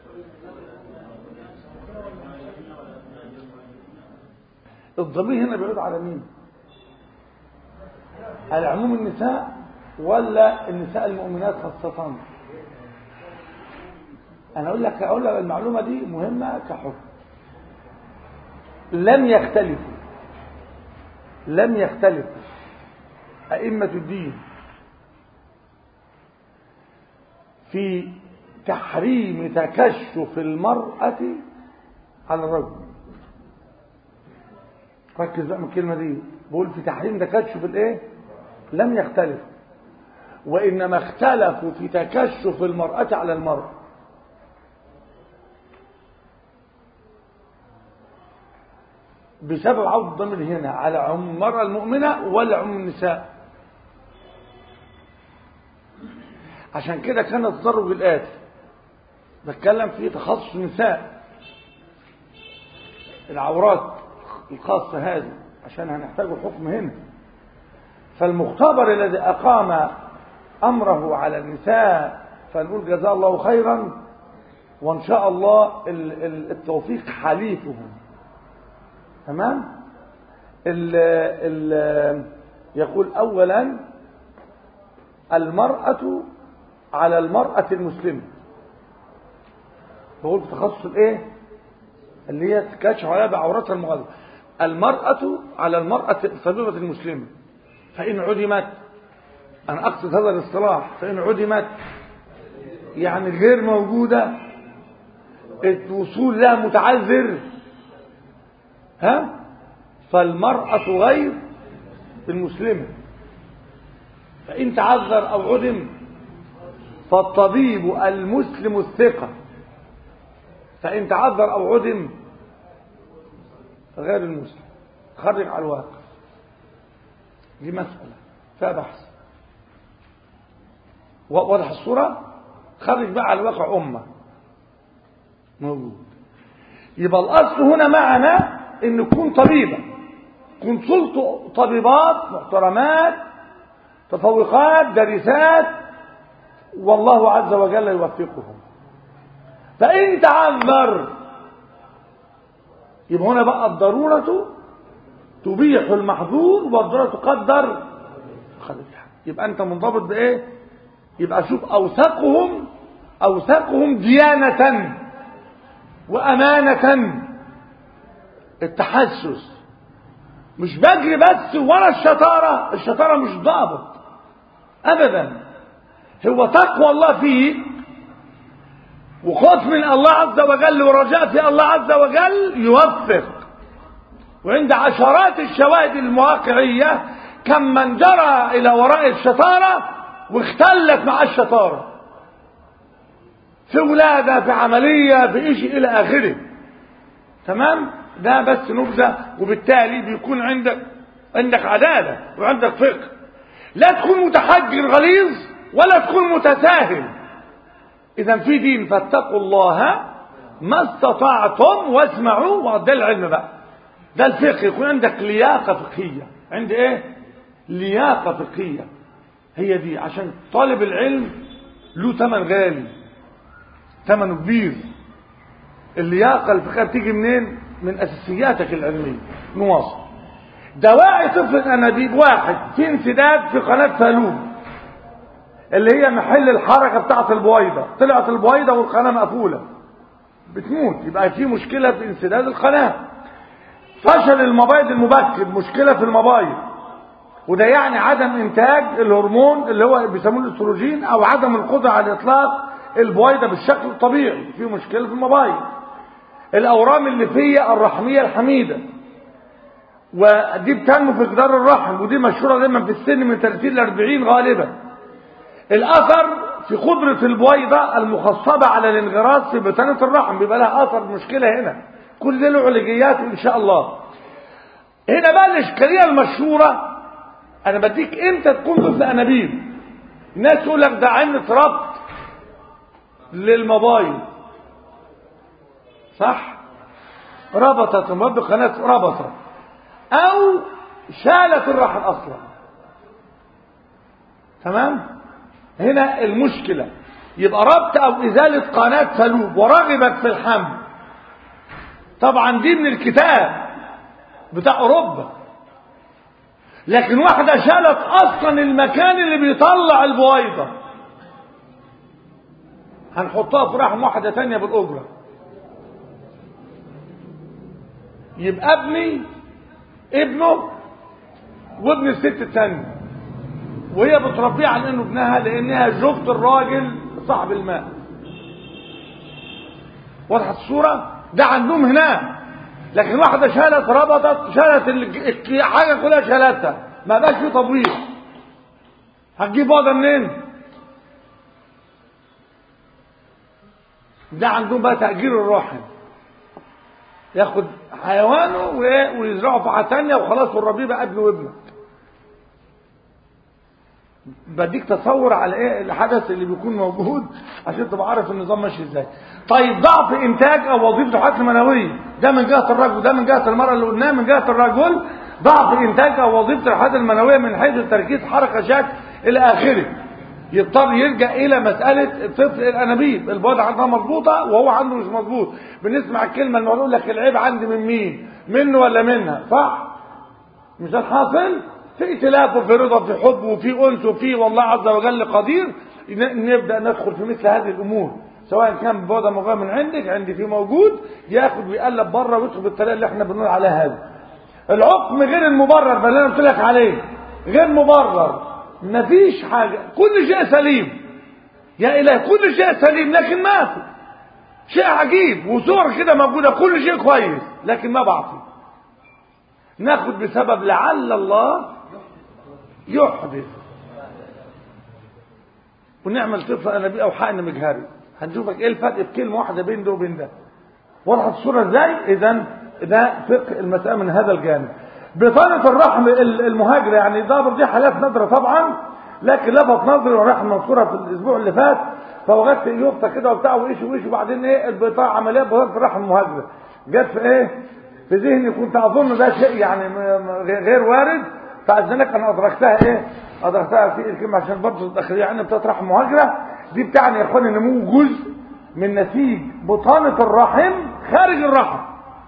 الضمير هنا بيعود على مين على عموم النساء ولا النساء المؤمنات خاصة انا اقول لك اقول لك المعلومة دي مهمة كحكم لم يختلفوا لم يختلفوا أئمة الدين في تحريم تكشف المرأة على الرجل ركز بقى من الكلمة دي بقول في تحريم تكشف الايه لم يختلف وإنما اختلفوا في تكشف المرأة على المرأة بسبب عود الضمير هنا على عموم المرأة المؤمنة ولا عموم النساء عشان كده كان التدرج الآتي بتكلم في تخصص النساء العورات الخاصة هذه عشان هنحتاج حكم هنا فالمختبر الذي أقام أمره على النساء فنقول جزاه الله خيرا وإن شاء الله التوفيق حليفهم تمام ال ال يقول أولا المرأة على المرأة المسلمة بقول في تخصص الايه اللي هي تكشف عليها بعورتها المغلظة المرأة على المرأة الطبيبة المسلمة فإن عدمت أنا أقصد هذا الاصطلاح فإن عدمت يعني غير موجودة الوصول لها متعذر ها فالمرأة غير المسلمة فإن تعذر أو عدم فالطبيب المسلم الثقة فإن تعذر أو عدم غير المسلم خرج على الواقع دي مسألة فيها بحث واضح الصورة خرج بقى على الواقع أمة موجود يبقى الأصل هنا معنا ان نكون طبيبة كونسلت طبيبات محترمات تفوقات دارسات والله عز وجل يوفقهم فإن تعذر يبقى هنا بقى الضرورة تبيح المحظور والضرورة تقدر يبقى أنت منضبط بإيه يبقى شوف أوثقهم أوثقهم ديانة وأمانة التحسس مش بجري بس ورا الشطارة الشطارة مش ضابط أبدا هو تقوى الله فيك وخوف من الله عز وجل ورجاء في الله عز وجل يوفق وعند عشرات الشواهد المواقعية كم من جرى إلى وراء الشطارة واختلت مع الشطارة في ولادة في عملية في إشي إلى آخره تمام ده بس نبذة وبالتالي بيكون عندك عندك عدالة وعندك فقه لا تكون متحجر غليظ ولا تكون متساهل إذا في دين فاتقوا الله ما استطعتم واسمعوا وده العلم بقى ده الفقه يكون عندك لياقة فقهية عند ايه لياقة فقهية هي دي عشان طالب العلم له ثمن غالي ثمنه كبير اللياقة الفقهية بتيجي منين من أساسياتك العلمية نواصل دواعي طفل الأنابيب واحد في انسداد في قناة فالوب اللي هي محل الحركة بتاعة البويضة طلعت البويضة والقناة مقفولة بتموت يبقى في مشكلة في انسداد القناة فشل المبايض المبكر مشكلة في المبايض وده يعني عدم انتاج الهرمون اللي هو بيسموه الاستروجين او عدم القدرة على اطلاق البويضة بالشكل الطبيعي في مشكلة في المبايض الاورام الليفية الرحمية الحميدة ودي بتنمو في جدار الرحم ودي مشهورة دايما في السن من 30 ل 40 غالبا الاثر في قدرة البويضة المخصبة على الانغراس في بطانة الرحم بيبقى لها اثر مشكلة هنا كل ده له علاجيات ان شاء الله هنا بقى الاشكالية المشهورة انا بديك امتى تكون طفل انابيب الناس تقول لك ده عين ربط للمبايض صح ربطت المبايض بقناة ربطت او شالت الرحم اصلا تمام هنا المشكلة يبقى ربط أو إزالة قناة فلوب ورغبت في الحمل طبعا دي من الكتاب بتاع أوروبا لكن واحدة شالت أصلا المكان اللي بيطلع البويضة هنحطها في رحم واحدة تانية بالأجرة يبقى ابني ابنه وابن الست التانية وهي بتربيه على انه ابنها لانها زوجة الراجل صاحب الماء وضحت الصورة ده عندهم هناك لكن واحدة شالت ربطت شالت ال- حاجة كلها شالتها ما بقاش في تبويض هتجيب بوضة منين ده عندهم بقى تأجير الرحم ياخد حيوانه و- ويزرعه في حاجة تانية وخلاص والربيع بقى ابنه وابنك بديك تصور على ايه الحدث اللي بيكون موجود عشان تبقى عارف النظام ماشي ازاي طيب ضعف انتاج او وظيفه الحياه المنويه ده من جهه الرجل ده من جهه المراه اللي قلناه من جهه الرجل ضعف انتاج او وظيفه الحياه المنويه من حيث التركيز حركه شك الى اخره يضطر يرجع الى مساله طفل الانابيب البوضع عندها مظبوطه وهو عنده مش مظبوط بنسمع الكلمه اللي يقول لك العيب عندي من مين منه ولا منها صح مش ده الحاصل في ائتلاف وفي رضا وفي حب وفي انس وفي والله عز وجل قدير ن- نبدا ندخل في مثل هذه الامور سواء كان بوضع مغير من عندك عندي في موجود ياخد ويقلب بره ويدخل بالطريقه اللي احنا بنقول عليها هذه العقم غير المبرر بل انا قلت لك عليه غير مبرر مفيش حاجه كل شيء سليم يا اله كل شيء سليم لكن ما في شيء عجيب وصور كده موجوده كل شيء كويس لكن ما بعطي ناخد بسبب لعل الله يحدث ونعمل طفل انابيب او حقن مجهري هنشوفك ايه الفرق في كلمه واحده بين ده وبين ده وضحت الصوره ازاي اذا ده فقه المساله من هذا الجانب بطانه الرحم ال- المهاجره يعني ده دي حالات نادره طبعا لكن لفت نظري والرحم مذكوره في الاسبوع اللي فات فوجدت يفطى كده وبتاع وايش وايش وبعدين ايه البطاقه عمليه بطانه الرحم المهاجره جت في ايه في ذهني كنت اظن ده شيء يعني م- م- غير وارد فاذنك انا ادركتها ايه ادركتها في الكلمه عشان برضه الداخليه عندنا بتاعت رحم مهاجره دي بتعني يا اخواني نمو جزء من نسيج بطانه الرحم خارج الرحم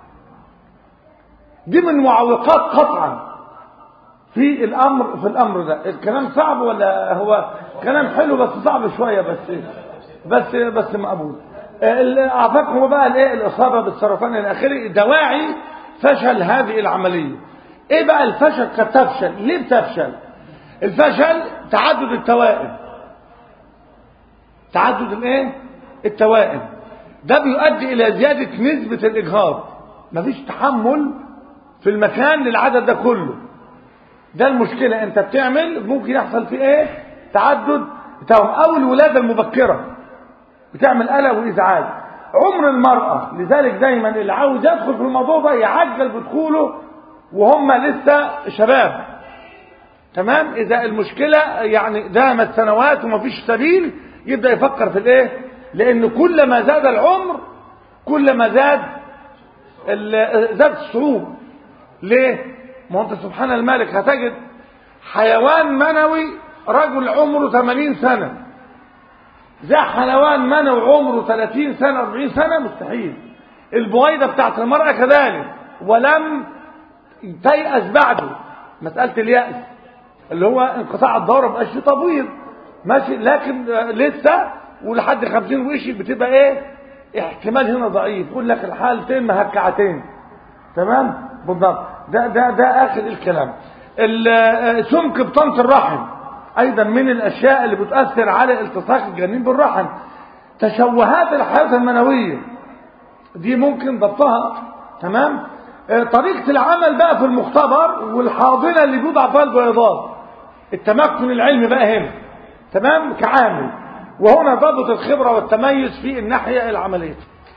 دي من معوقات قطعا في الامر في الامر ده الكلام صعب ولا هو كلام حلو بس صعب شويه بس بس بس مقبول ال- اعطاكم بقى الايه الاصابه بالسرطان الى اخره دواعي فشل هذه العمليه ايه بقى الفشل قد تفشل ليه بتفشل الفشل تعدد التوائم تعدد الايه التوائم ده بيؤدي الى زياده نسبه الاجهاض مفيش تحمل في المكان للعدد ده كله ده المشكلة انت بتعمل ممكن يحصل فيه ايه تعدد توأم او الولادة المبكرة بتعمل قلق وازعاج عمر المرأة لذلك دايما اللي عاوز يدخل في الموضوع ده يعجل بدخوله وهم لسه شباب تمام اذا المشكلة يعني دامت سنوات ومفيش سبيل يبدأ يفكر في الايه لان كلما زاد العمر كلما زاد ال- زاد الصعوبة ليه ما هو انت سبحان الملك هتجد حيوان منوي رجل عمره 80 سنة زي حيوان منوي عمره 30 سنة 40 سنة مستحيل البويضة بتاعت المرأة كذلك ولم تيأس بعده مسألة اليأس اللي هو انقطاع الدورة مبقاش فيه تبويض ماشي لكن آه، لسه ولحد 50 وشي بتبقى ايه احتمال هنا ضعيف يقول لك الحالتين مهكعتين تمام بالضبط ده ده ده اخر الكلام ال- آه، سمك بطانه الرحم ايضا من الاشياء اللي بتاثر على التصاق الجنين بالرحم تشوهات الحياه المنويه دي ممكن ضبطها تمام آه، طريقه العمل بقى في المختبر والحاضنه اللي بيوضع فيها البيضات التمكن العلمي بقى هنا تمام كعامل وهنا ضبط الخبره والتميز في الناحيه العمليه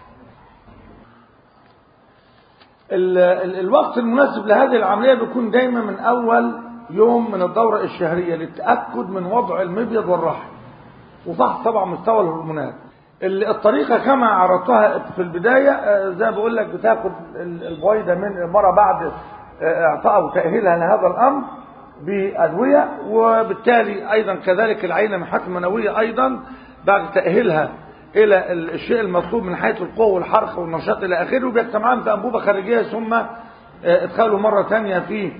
ال- ال- الوقت المناسب لهذه العملية بيكون دايما من أول يوم من الدورة الشهرية للتأكد من وضع المبيض والرحم وفحص طبعا مستوى الهرمونات ال- الطريقة كما عرضتها في البداية آه، زي ما بقول لك بتاخد ال- البويضة من المرة بعد آه، إعطاء وتأهيلها لهذا الأمر بأدوية وبالتالي أيضا كذلك العينة من حكم منوية أيضا بعد تأهيلها إلى الشيء المطلوب من حيث القوة والحركة والنشاط إلى آخره وبيجتمعان في أنبوبة خارجية ثم ادخاله مرة ثانية في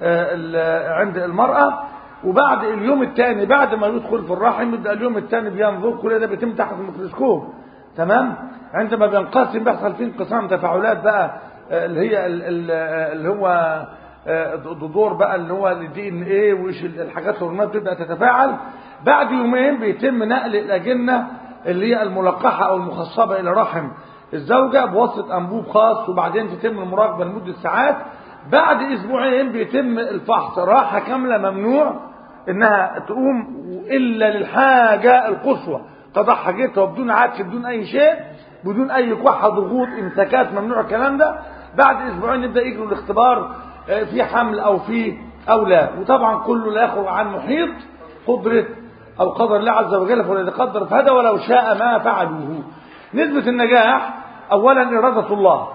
عند المرأة وبعد اليوم الثاني بعد ما يدخل في الرحم يبدا اليوم الثاني بينظر كل ده بيتم تحت الميكروسكوب تمام عندما بينقسم بيحصل فيه انقسام تفاعلات بقى اللي هي اللي هو دور بقى اللي هو الدي ان ايه وايش الحاجات الهرمونات بتبدا تتفاعل بعد يومين بيتم نقل الاجنه اللي هي الملقحه او المخصبه الى رحم الزوجه بواسطه انبوب خاص وبعدين تتم المراقبه لمده ساعات بعد اسبوعين بيتم الفحص راحه كامله ممنوع انها تقوم الا للحاجه القصوى قضاء حاجتها وبدون عدس بدون اي شيء بدون اي كحه ضغوط امساكات ممنوع الكلام ده بعد اسبوعين يبدا يجروا الاختبار في حمل او في او لا وطبعا كله لا يخرج عن محيط قدره او قدر الله عز وجل فالذي قدر فهذا ولو شاء ما فعلوه نسبه النجاح اولا اراده الله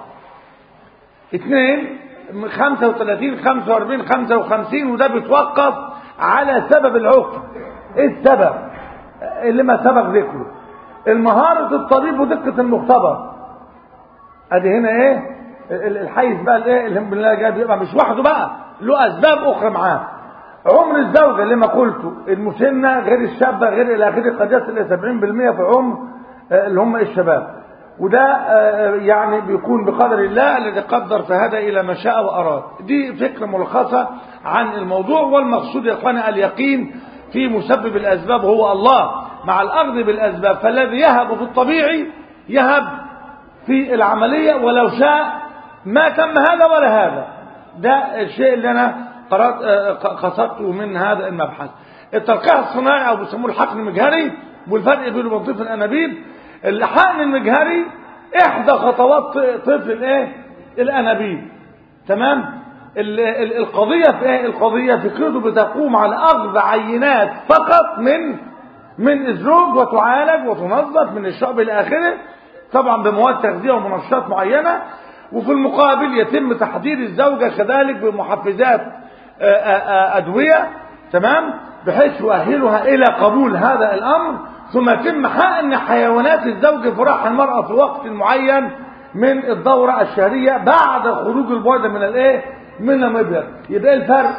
اثنين 35 45 55 وده بيتوقف على سبب العقم ايه السبب اللي ما سبق ذكره المهارة الطبيب ودقة المختبر ادي هنا ايه الحيز بقى الايه اللي بالله جاي بيبقى مش وحده بقى له اسباب اخرى معاه عمر الزوجة اللي ما قلته المسنة غير الشابة غير الى اخره قد يصل الى 70% في عمر اللي هم الشباب وده يعني بيكون بقدر الله الذي قدر فهذا الى ما شاء واراد دي فكره ملخصه عن الموضوع والمقصود يا اخوانا اليقين في مسبب الاسباب هو الله مع الاخذ بالاسباب فالذي يهب في الطبيعي يهب في العمليه ولو شاء ما تم هذا ولا هذا ده الشيء اللي انا قرات قصدته من هذا المبحث التلقيح الصناعي او بيسموه الحقن المجهري والفرق بينه وبين طفل الانابيب الحقن المجهري احدى خطوات طفل الايه الانابيب تمام ال ال القضيه في ايه القضيه فكرته بتقوم على اخذ عينات فقط من من الزوج وتعالج وتنظف من الشعب الى اخره طبعا بمواد تغذيه ومنشطات معينه وفي المقابل يتم تحضير الزوجه كذلك بمحفزات ادويه تمام بحيث يؤهلها الى قبول هذا الامر ثم يتم حقن حيوانات الزوج في رحم المرأة في وقت معين من الدورة الشهرية بعد خروج البويضة من الايه من المبيض يبقى الفرق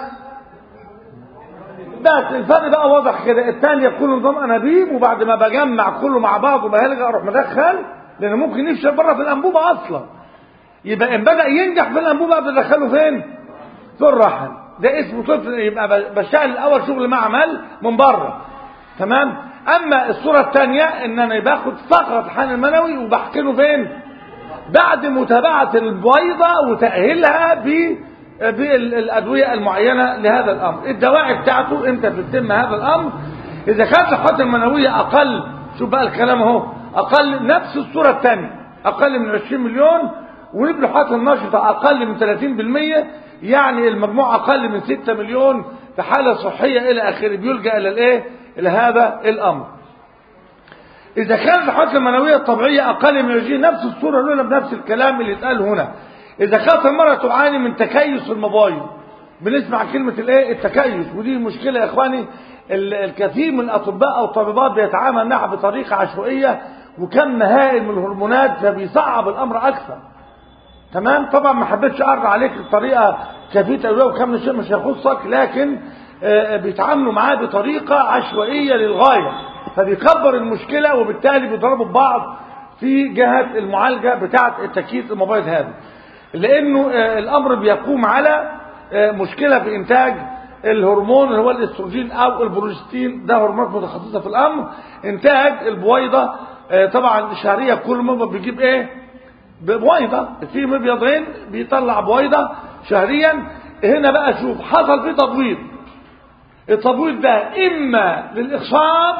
بس الفرق بقى واضح كده الثاني يكون نظام انابيب وبعد ما بجمع كله مع بعض وبهلجة اروح مدخل لان ممكن يفشل بره في الانبوبة اصلا يبقى ان بدا ينجح في الانبوبه بدخله فين في الرحم ده اسمه طفل يبقى بشتغل الاول شغل معمل من بره تمام اما الصورة الثانية ان انا باخد فقط حان المنوي وبحقنه فين بعد متابعة البويضة وتأهيلها ب بالادوية المعينة لهذا الامر الدواعي بتاعته امتى بتتم هذا الامر اذا كانت الحالة المنوية اقل شوف بقى الكلام اهو اقل نفس الصورة الثانية اقل من 20 مليون والابلحات النشطة اقل من 30% يعني المجموع اقل من 6 مليون في حالة صحية الى اخره بيلجأ الى الايه الى هذا الامر اذا كانت الحالة المنوية الطبيعية اقل من 20 نفس الصورة الاولى بنفس الكلام اللي اتقال هنا اذا كانت المرأة تعاني من تكيس المبايض بنسمع كلمة الايه التكيس ودي مشكلة يا اخواني الكثير من الاطباء او الطبيبات بيتعامل معها بطريقة عشوائية وكم هائل من الهرمونات فبيصعب الامر اكثر تمام طبعا ما حبيتش اعرض عليك الطريقة كيفية الولاء وكم شيء مش هيخصك لكن بيتعاملوا معاه بطريقة عشوائية للغاية فبيكبر المشكلة وبالتالي بيضربوا ببعض في جهة المعالجة بتاعة التكييس المبايض هذا لانه الامر بيقوم على مشكلة في انتاج الهرمون اللي هو الاستروجين او البروستين ده هرمونات متخصصة في الامر انتاج البويضة طبعا الشهرية كل مبيض بيجيب ايه ببويضة في مبيضين بيطلع بويضة شهريا هنا بقى شوف حصل فيه تبويض التبويض ده اما للاخصاب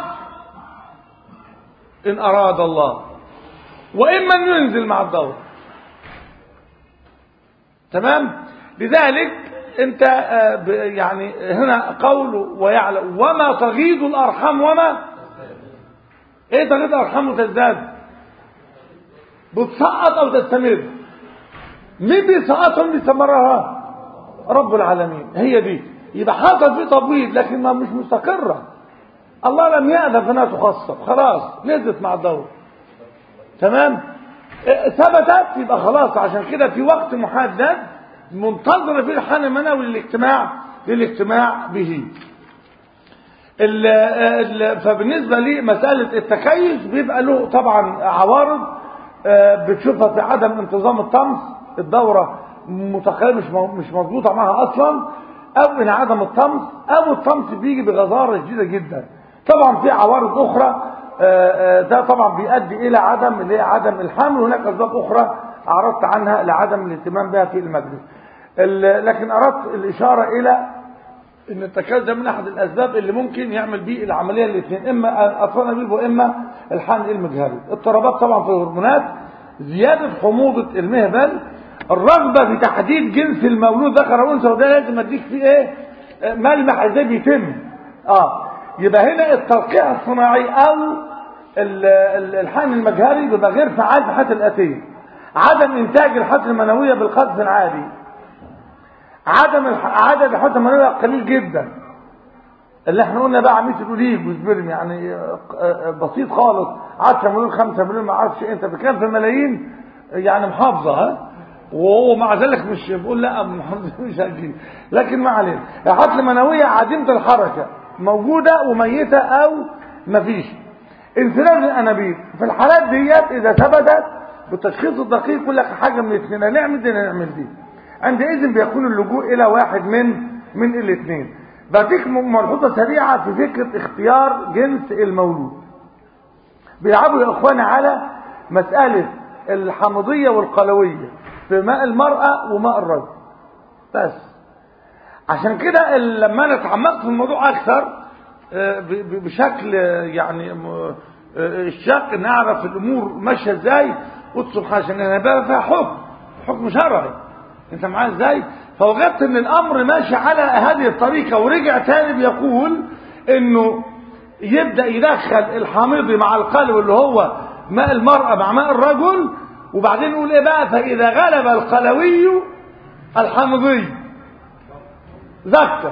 ان اراد الله واما انه ينزل مع الدورة تمام لذلك انت يعني هنا قوله ويعلم وما تغيض الارحام وما ايه تغيض الارحام وتزداد بتسقط او تستمر مين بيسقطها مين بيستمرها رب العالمين هي دي يبقى حصل فيه تبويض لكن ما مش مستقرة الله لم يأذن فانها تخصب خلاص نزلت مع الدورة تمام اه، ثبتت يبقى خلاص عشان كده في وقت محدد منتظرة فيه الحان المنوي للاجتماع للاجتماع به ال ال فبالنسبة لي مسألة التكيس بيبقى له طبعا عوارض آه، بتشوفها في عدم انتظام الطمس الدورة متخيلة مش مو- مش مظبوطة معها أصلا أو إن عدم الطمس أو الطمس بيجي بغزارة شديدة جدا طبعا في عوارض أخرى آه، آه، ده طبعا بيؤدي إلى عدم اللي هي عدم الحمل هناك أسباب أخرى أعرضت عنها لعدم الاهتمام بها في المجلس ال- لكن أردت الإشارة إلى ان التكاس ده من احد الاسباب اللي ممكن يعمل بيه العمليه الاثنين اما اطفال نبيب واما الحمل المجهري اضطرابات طبعا في الهرمونات زياده حموضه المهبل الرغبه في تحديد جنس المولود ذكر او انثى وده لازم اديك فيه ايه آه، ملمح ازاي بيتم اه يبقى هنا التلقيح الصناعي او ال- ال- الحقن المجهري بيبقى غير فعال في حالة الاتيه عدم انتاج الحقن المنويه بالقذف العادي عدم الح... عدد الحوت المنوية قليل جدا اللي احنا قلنا بقى عمية الأوليب وسبرم يعني آه، آه، بسيط خالص 10 مليون 5 مليون ما اعرفش إيه. انت بتتكلم في ملايين يعني محافظة ها وهو مع ذلك مش بيقول لا محافظة مش هتجيب لكن ما علينا الحقل المنوية عديمة الحركة موجودة وميتة أو مفيش انفراد الأنابيب في الحالات ديت إذا ثبتت بالتشخيص الدقيق يقول لك حاجة من الاثنين هنعمل دي هنعمل دي عندئذ بيكون اللجوء الى واحد من من الاثنين بديك م- ملحوظه سريعه في فكره اختيار جنس المولود بيلعبوا يا اخواني على مساله الحمضيه والقلويه في ماء المراه وماء الرجل بس عشان كده ال- لما انا اتعمقت في الموضوع اكثر آه، ب- ب- بشكل آه، يعني م- آه، الشق نعرف الامور ماشيه ازاي قلت سبحان عشان انا بقى فيها حكم حكم شرعي انت معايا ازاي فوجدت ان الامر ماشي على هذه الطريقه ورجع تاني بيقول انه يبدا يدخل الحامضي مع القلب اللي هو ماء المراه مع ماء الرجل وبعدين يقول ايه بقى فاذا غلب القلوي الحامضي ذكر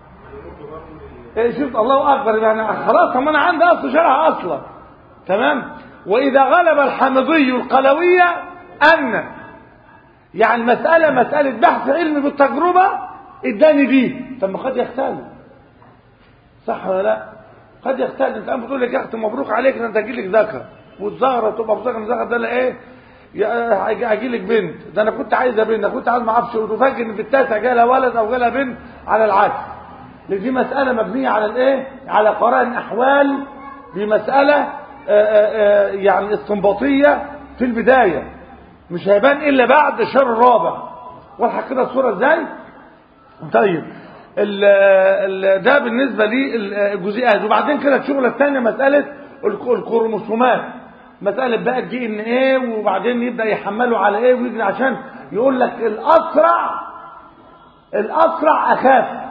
إيه شفت الله اكبر يعني خلاص طب ما انا عندي اصل شرع اصلا تمام واذا غلب الحامضي القلويه ان يعني مساله مساله بحث علمي بالتجربه اداني دي طب ما قد يختلف صح ولا لا قد يختلف انت قام بتقول لك يا اختي مبروك عليك ده انت هيجي لك ذكر والزهره تبقى بذكر الذكر ده لا ايه هيجي لك بنت ده انا كنت عايزه بنت انا كنت عايز ما اعرفش وتفاجئ ان في التاسع جالها ولد او جالها بنت على العكس لان دي مساله مبنيه على الايه على قرائن احوال دي مساله آآ آآ يعني استنباطيه في البدايه مش هيبان الا بعد الشهر الرابع واضحه كده الصوره ازاي طيب ال ال ده بالنسبه للجزئيات وبعدين كده الشغله الثانيه مساله الك- الكروموسومات مساله بقى الدي ان ايه وبعدين يبدا يحمله على ايه ويجري عشان يقول لك الاسرع الاسرع اخف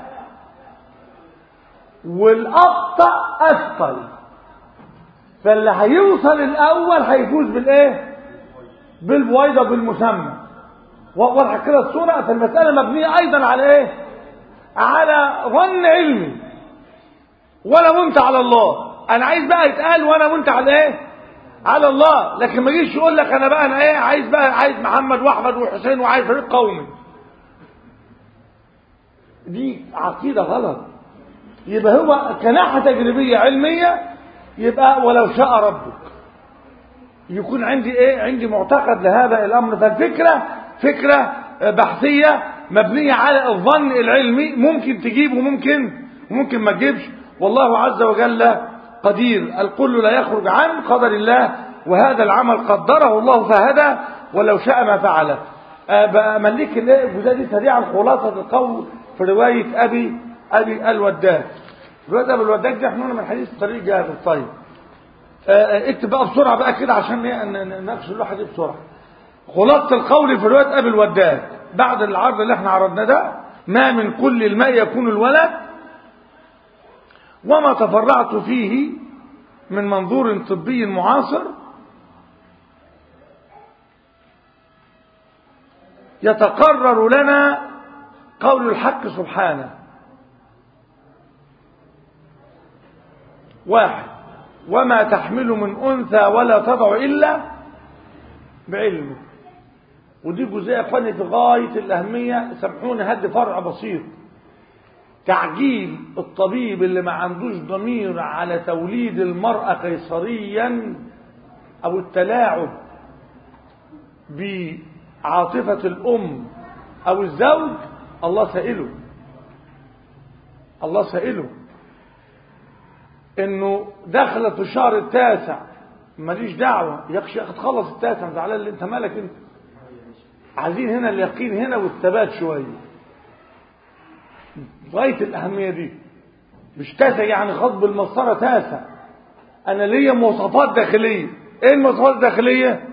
والابطا اثقل فاللي هيوصل الاول هيفوز بالايه بالبويضه بالمسمى واضحه كده الصوره فالمساله مبنيه ايضا على ايه على ظن علمي وانا وانت على الله انا عايز بقى يتقال وانا وانت على ايه على الله لكن ما يجيش يقول لك انا بقى انا ايه عايز بقى عايز محمد واحمد وحسين وعايز فريق قومي دي عقيده غلط يبقى هو كناحه تجريبيه علميه يبقى ولو شاء ربك يكون عندي ايه عندي معتقد لهذا الامر فالفكره فكره بحثيه مبنيه على الظن العلمي ممكن تجيب وممكن وممكن ما تجيبش والله عز وجل قدير الكل لا يخرج عن قدر الله وهذا العمل قدره الله فهدى ولو شاء ما فعله بملك الايه الجزئيه دي سريعا خلاصه القول في روايه ابي ابي الوداد روايه ابي الوداد دي احنا من حديث طريق جابر طيب اكتب بقى بسرعه بقى كده عشان نناقش الواحد دي بسرعه خلاصه القول في روايه ابي الوداد بعد العرض اللي احنا عرضناه ده ما من كل الماء يكون الولد وما تفرعت فيه من منظور طبي معاصر يتقرر لنا قول الحق سبحانه واحد وما تحمل من أنثى ولا تضع إلا بعلمه ودي جزئية يا اخواني في غاية الأهمية سامحوني هدي فرع بسيط تعجيل الطبيب اللي ما عندوش ضمير على توليد المرأة قيصريا أو التلاعب بعاطفة الأم أو الزوج الله سائله الله سائله انه دخلت في الشهر التاسع ماليش دعوه يخشى تخلص التاسع زعلان اللي انت مالك انت عايزين هنا اليقين هنا والثبات شويه غايه الاهميه دي مش تاسع يعني خطب المسطره تاسع انا ليا مواصفات داخليه ايه المواصفات الداخليه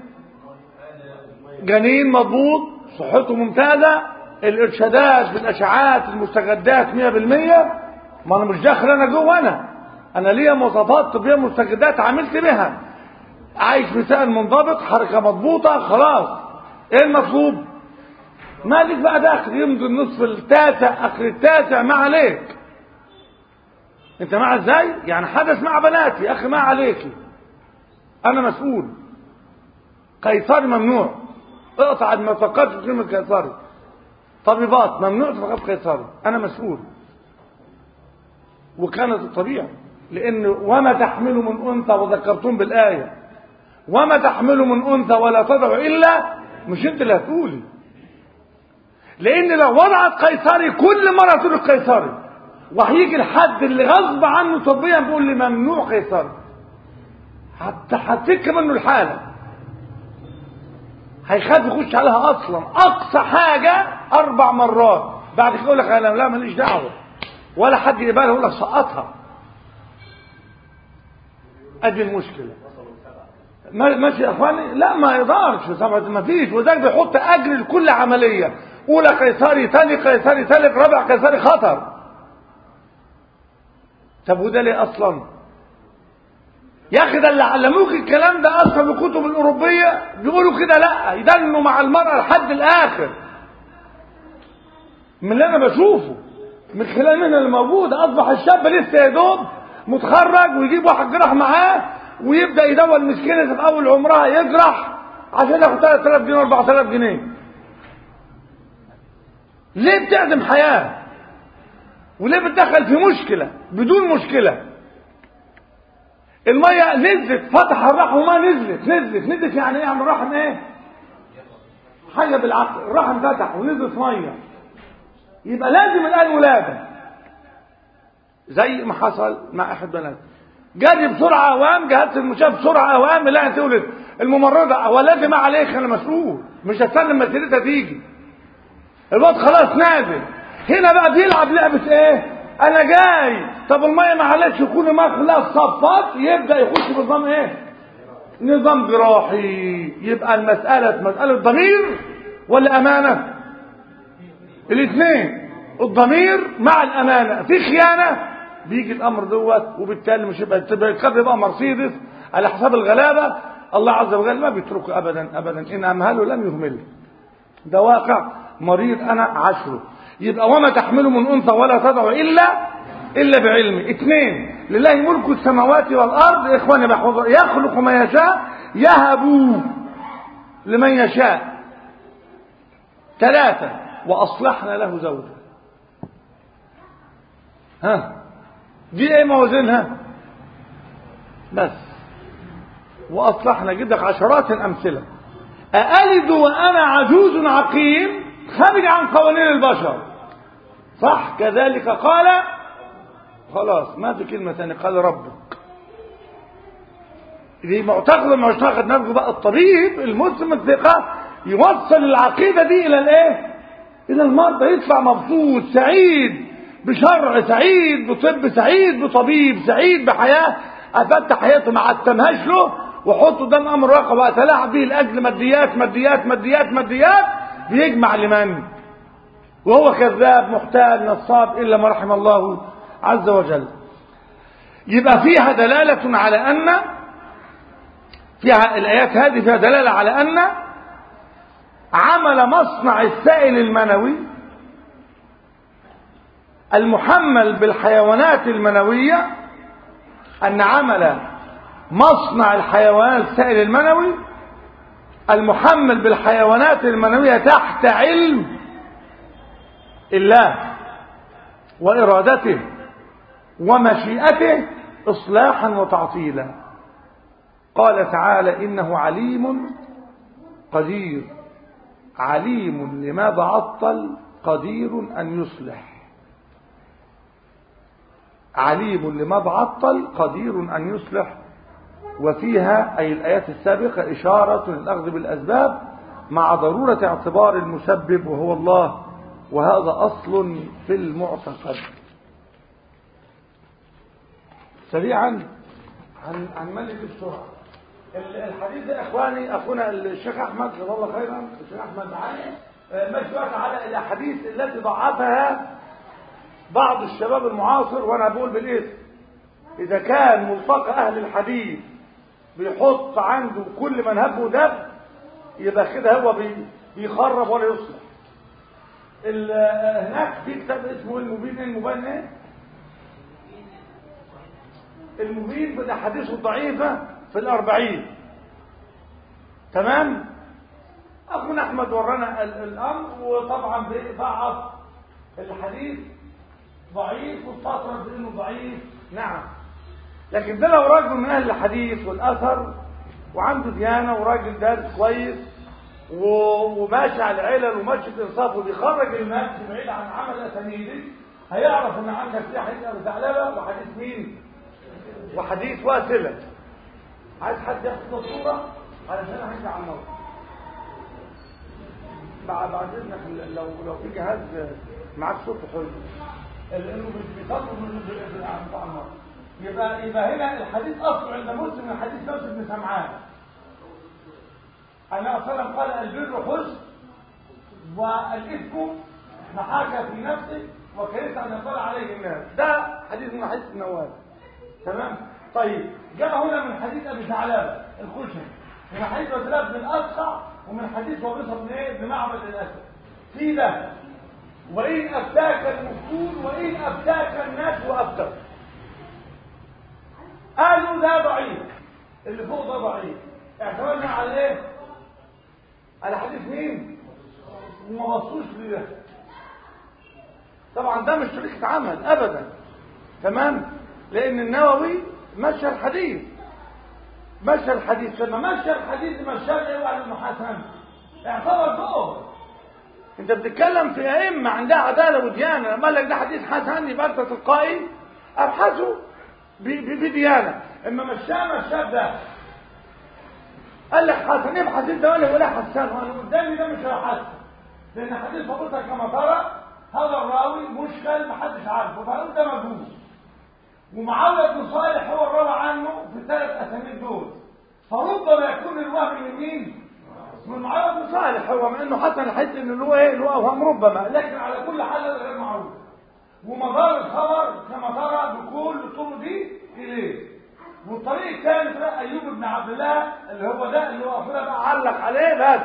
جنين مضبوط صحته ممتازه الارشادات بالاشعاعات المستجدات 100% ما انا مش داخل انا جوه انا انا ليا مواصفات طبيه مستجدات عملت بها عايش مثال منضبط حركه مضبوطه خلاص ايه المطلوب مالك بقى داخل يمضي النصف التاسع اخر التاسع ما عليك انت مع ازاي يعني حدث مع بناتي اخي ما عليكي انا مسؤول قيصري ممنوع اقطع ما فقدت كلمه قيصري طبيبات ممنوع فقط قيصري انا مسؤول وكانت الطبيعه لان وما تحمل من انثى وذكرتم بالايه وما تحمل من انثى ولا تضع الا مش انت اللي هتقولي لان لو وضعت قيصري كل مره تقول قيصري وهيجي الحد اللي غصب عنه طبيا بيقول لي ممنوع قيصري حتى هتفك منه الحاله هيخاف يخش عليها اصلا اقصى حاجه اربع مرات بعد كده يقول لك انا لا ماليش دعوه ولا حد يقبلها يقول لك سقطها ادي المشكله ماشي يا اخواني لا ما يقدرش سبعة ما فيش وذلك بيحط اجر لكل عمليه اولى قيصري ثاني قيصري ثالث رابع قيصري خطر طب وده ليه اصلا يا اخي ده اللي علموك الكلام ده اصلا في الكتب الاوروبيه بيقولوا كده لا يدنوا مع المراه لحد الاخر من اللي انا بشوفه من خلال منها اللي موجوده اصبح الشاب لسه يا دوب متخرج ويجيب واحد جراح معاه ويبدا يدور المسكينه في اول عمرها يجرح عشان ياخد 3000 جنيه 4000 جنيه ليه بتعدم حياه وليه بتدخل في مشكله بدون مشكله الميه نزلت فتح الرحم وما نزلت نزلت نزلت يعني ايه يعني الرحم ايه حاجه بالعقل الرحم فتح ونزلت ميه يبقى لازم الان ولاده زي ما حصل مع احد بنات جري بسرعه اوام جهزت المشاه بسرعه اوام لا تولد الممرضه ولادي ما عليك انا مسؤول مش هستنى لما سيرتها تيجي الواد خلاص نازل هنا بقى بيلعب لعبه ايه انا جاي طب الميه ما عليكش يكون ما لا صفات يبدا يخش بنظام ايه نظام جراحي يبقى المساله مساله ضمير ولا امانه الاثنين الضمير مع الامانه في خيانه بيجي الامر دوت وبالتالي مش يبقى القدر بقى مرسيدس على حساب الغلابه الله عز وجل ما بيتركه ابدا ابدا ان امهله لم يهمله ده واقع مريض انا عشره يبقى وما تحمل من انثى ولا تضع الا الا بعلمه اثنين لله ملك السماوات والارض اخواني بحفظ يخلق ما يشاء يهب لمن يشاء ثلاثه واصلحنا له زوجا ها دي ايه موازينها بس واصلحنا جدك عشرات الامثله أألد وأنا عجوز عقيم خارج عن قوانين البشر صح كذلك قال خلاص ما في كلمة ثانية قال ربك دي معتقد معتقد نفسه بقى الطبيب المسلم الثقة يوصل العقيدة دي إلى الإيه؟ إلى المرضى يطلع مبسوط سعيد بشرع سعيد بطب سعيد بطبيب سعيد بحياة أفدت حياته ما عتمهاش له وحطه قدام امر واقع واتلاعب به لاجل ماديات ماديات ماديات ماديات بيجمع لمن وهو كذاب محتال نصاب الا ما رحم الله عز وجل يبقى فيها دلاله على ان فيها الايات هذه فيها دلاله على ان عمل مصنع السائل المنوي المحمل بالحيوانات المنويه أن عمل مصنع الحيوان السائل المنوي المحمل بالحيوانات المنوية تحت علم الله وإرادته ومشيئته إصلاحا وتعطيلا قال تعالى إنه عليم قدير عليم لماذا عطل قدير أن يصلح عليم لماذا عطل قدير أن يصلح وفيها أي الآيات السابقة إشارة للأخذ بالأسباب مع ضرورة اعتبار المسبب وهو الله وهذا أصل في المعتقد سريعا عن عن ملك بسرعة الحديث ده اخواني اخونا الشيخ احمد جزاه الله خيرا الشيخ احمد علي ماشي على الاحاديث التي ضعفها بعض الشباب المعاصر وانا بقول بالاسم اذا كان ملتقى اهل الحديث بيحط عنده كل من هب دب يبقى كده هو بي بيخرب ولا يصلح هناك في كتاب اسمه المبين المبين ايه المبين بالاحاديث الضعيفه في الأربعين تمام أخونا أحمد ورانا الأمر وطبعا ضعف الحديث ضعيف واستطرد بأنه ضعيف نعم لكن ده لو راجل من أهل الحديث والأثر وعنده ديانة وراجل دارس كويس وماشي على العلل وماشي الإنصاف وبيخرج الناس بعيد عن عمل أسانيدي هيعرف إن عندك في حديث أبو ثعلبة وحديث مين؟ وحديث واسلة عايز حد ياخد الصورة علشان هنرجع على النار بعد بعد اذنك لو لو في جهاز معاك صوت حلو لانه بيصدر من بتاع النار يبقى يبقى هنا الحديث اصله عند مسلم من حديث نفس بن سمعان النبي صلى الله عليه وسلم قال البر حسن والاثم محاكى في نفسه وكرهت ان يطلع عليه الناس ده حديث من حديث النواس تمام طيب جاء هنا من حديث ابي ثعلبه الخشن من حديث وثلاث بن الاصقع ومن حديث وبصر بن ايه بن معبد الاسد في ده وان افتاك المفتون وان افتاك الناس وافتك قالوا ده ضعيف اللي فوق ده ضعيف اعتمدنا على ايه على حديث مين وما بصوش لده طبعا ده مش طريقه عمل ابدا تمام لان النووي مشى الحديث مشى الحديث لما مشى الحديث مشى اوعى انه حسن اعتبر فوق انت بتتكلم في ائمه عندها عداله وديانه لما لك ده حديث حسن يبقى انت تلقائي ابحثه بديانه اما مشاه مشاه ده قال لك حسن ابحث انت ولا ولا حسن وانا قدامي ده مش حسن لان حديث فضيلتك كما ترى هذا الراوي مشكل محدش عارفه فقالوا ده مجهول ومعاويه بن صالح هو الراوي عنه في الثلاث اسامي دول فربما يكون الوهم من مين؟ من معاويه بن صالح هو مع انه حسن الحديث ان له ايه له اوهام ربما لكن على كل حال هذا غير معروف ومدار الخبر كما ترى بكل الطرق دي اليه والطريق الثالث بقى ايوب بن عبد الله اللي هو ده اللي هو اخونا بقى علق عليه بس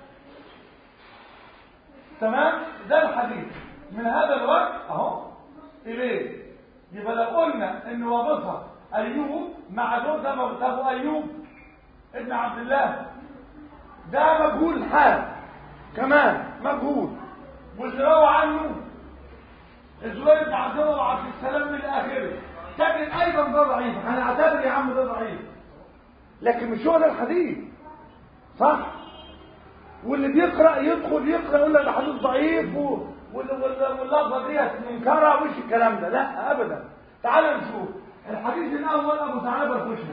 تمام ده الحديث من هذا الوقت اهو اليه يبقى لو قلنا ان وابصر ايوب مع دول ده ابو ايوب ابن عبد الله ده مجهول الحال كمان مجهول واللي روى عنه الزبير بن عبد الله وعبد السلام من اخره لكن ايضا ده ضعيف هنعتبر يا عم ده ضعيف لكن مش هو ده الحديث صح واللي بيقرا يدخل يقرا يقول لك ده حديث ضعيف و... واللفظه ديت منكره وش الكلام ده لا ابدا تعال نشوف الحديث الاول ابو ثعلبه الخشني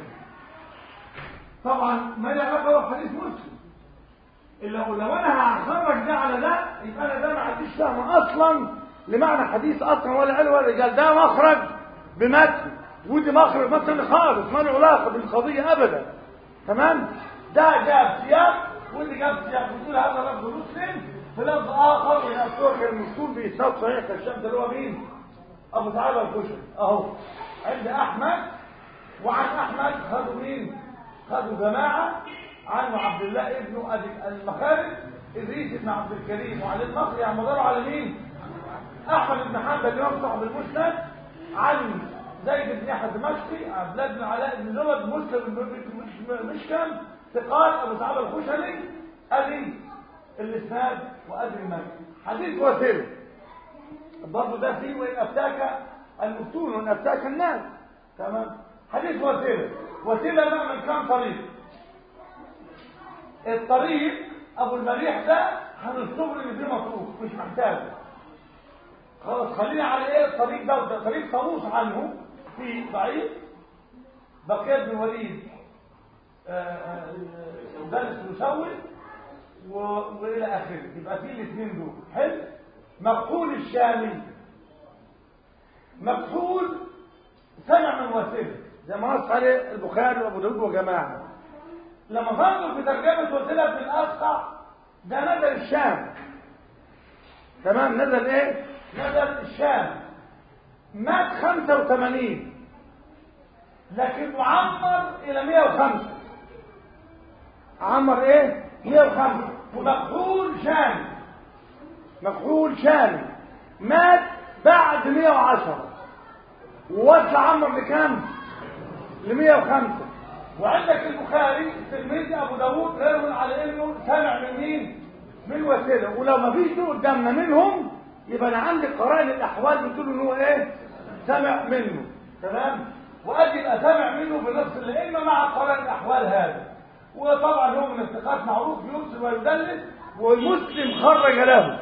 طبعا ما له علاقه بحديث مسلم الا لو انا هخرج ده على ده يبقى انا ده ما عنديش فهم اصلا لمعنى حديث اصلا ولا قال ولا رجال ده مخرج بمتن ودي مخرج متن خالص ما له علاقه بالقضيه ابدا تمام ده جاب سياق واللي جاب سياق بتقول هذا لفظ مسلم في لفظ اخر يذكر المذكور باسناد صحيح كالشمس اللي هو مين؟ ابو ثعلبه الخشني اهو عند احمد وعن احمد خدوا مين؟ خدوا جماعه عنه عبد الله ابن ابي المخارج ادريس بن عبد الكريم وعلي المصري يعني مداروا على مين؟ احمد بن حنبل الامام صاحب المسند عن زيد بن يحيى الدمشقي عبد الله بن علاء بن زبد مسلم بن مش مش كام ثقات ابو سعد الخشني ادي الاسناد وادي المجد حديث وسيله برضه ده فيه وان افتاك المفتون وان افتاك الناس تمام حديث وسيله وسيله بقى من كام طريق الطريق ابو المليح ده هنصبر ان فيه مطروح مش محتاجه خلاص خلينا على ايه الطريق ده ده طريق طاووس عنه في ضعيف بقية بن وليد درس مسوي والى اخره يبقى في الاثنين دول حلو مقتول الشامي مقتول سمع من وسيله زي ما نص عليه البخاري وابو داود وجماعه لما فكروا في ترجمه وسيله بن الاسقع ده نزل الشام تمام نزل ايه نزل الشام مات 85 لكن معمر الى 105 عمر ايه 105 ومكحول شامي مكحول شامي مات بعد 110 ووصل عمر لكام ل 105 وعندك البخاري تلميذ ابو داود روي على انه سمع من مين من وسيله ولو ما فيش دول قدامنا منهم يبقى انا عندي قرائن الاحوال بتقول ان هو ايه سمع منه تمام وادي يبقى سمع منه بنص الائمه مع قرائن الاحوال هذا وطبعا هو من الثقات معروف يرسل ويدلس والمسلم خرج له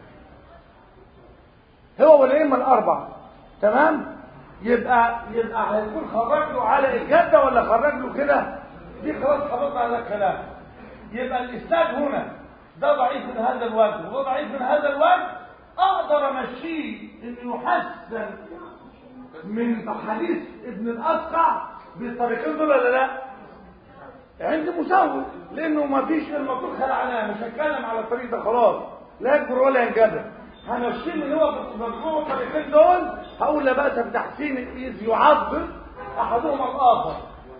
هو والائمه الاربعه تمام يبقى يبقى هيكون خرج له على الجده ولا خرج له كده دي خلاص خلصنا على الكلام يبقى الاسناد هنا ده ضعيف من هذا الوجه وده ضعيف من هذا الوجه اقدر امشيه انه يحسن من حديث ابن الاسقع بالطريقين دول ولا لا عندي مساوي لانه ما فيش المطلوب خلعناه مش هتكلم على الطريق ده خلاص لا يكبر ولا ينجبر همشيه من هو بمجموع الطريقين دول هقول لا باس بتحسين اذ يعبر احدهما الاخر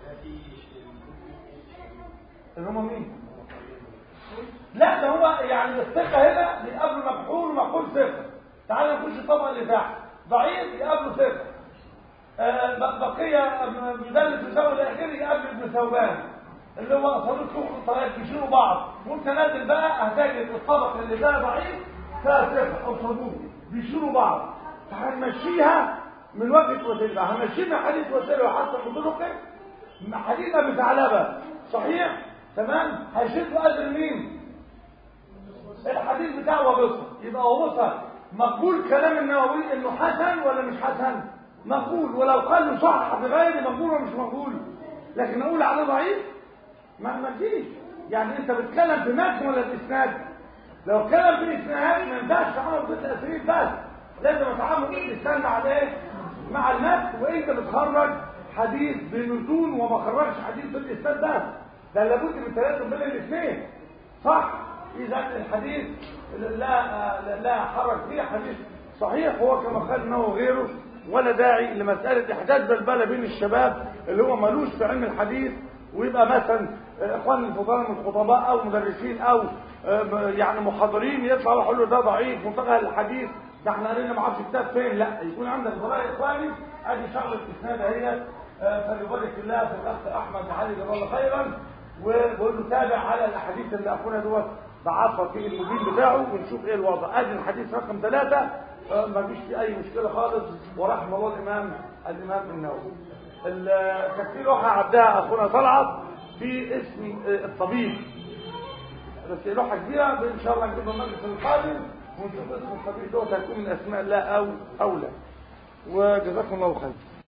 اللي هم مين لا ده هو يعني الثقه هنا بيقابله مكحول ومكحول ثقه تعال نخش الطبقه اللي تحت ضعيف يقابله ثقه آه بقيه مدلس يساوي الاخير يقابل ابن ثوبان اللي هو صديق سوق الطريق بيشيلوا بعض وانت نازل بقى هتجد الطبقه اللي ده ضعيف فيها ثقه او صدوق بيشيلوا بعض فهنمشيها من وجهه وسيله هنمشينا حديث وسيله وحتى بطرقه حديث ابي ثعلبه صحيح تمام هيشد اجر مين الحديث بتاعه وبصر يبقى وبصر مقبول كلام النووي انه حسن ولا مش حسن مقبول ولو قال له صح بغير مقبول ولا مش مقبول لكن اقول عليه ضعيف ما ما تجيش يعني انت بتتكلم في متن ولا في اسناد لو اتكلم في اسناد ما ينفعش تعامل ضد الاسرير بس لازم اتعامل الاسناد مع الايه مع المتن وانت بتخرج حديث بمتون وما خرجش حديث بالاسناد بس ده لابد من تلازم بين الاثنين صح اذا الحديث لا لا حرج فيه حديث صحيح هو كما قال انه غيره ولا داعي لمساله احداث بلبله بين الشباب اللي هو ملوش في علم الحديث ويبقى مثلا اخوان الفضلاء من الخطباء او مدرسين او يعني محاضرين يطلعوا يقولوا ده ضعيف منتهى الحديث ده احنا قرينا ما اعرفش كتاب فين لا يكون عندك فضلاء اخواني ادي شغله الاسناد اهي فليبارك الله في الاخ احمد علي جزاه الله خيرا وبقول له تابع على الاحاديث اللي اخونا دوت ضعفها في المبين بتاعه ونشوف ايه الوضع ادي الحديث رقم ثلاثة ما فيش فيه اي مشكله خالص ورحم الله الامام الامام النووي كانت في لوحه عدها اخونا طلعت في اسم الطبيب بس لوحه كبيره ان شاء الله نجيبها المجلس القادم ونشوف اسم الطبيب دوت هيكون من اسماء الله او او لا وجزاكم الله خير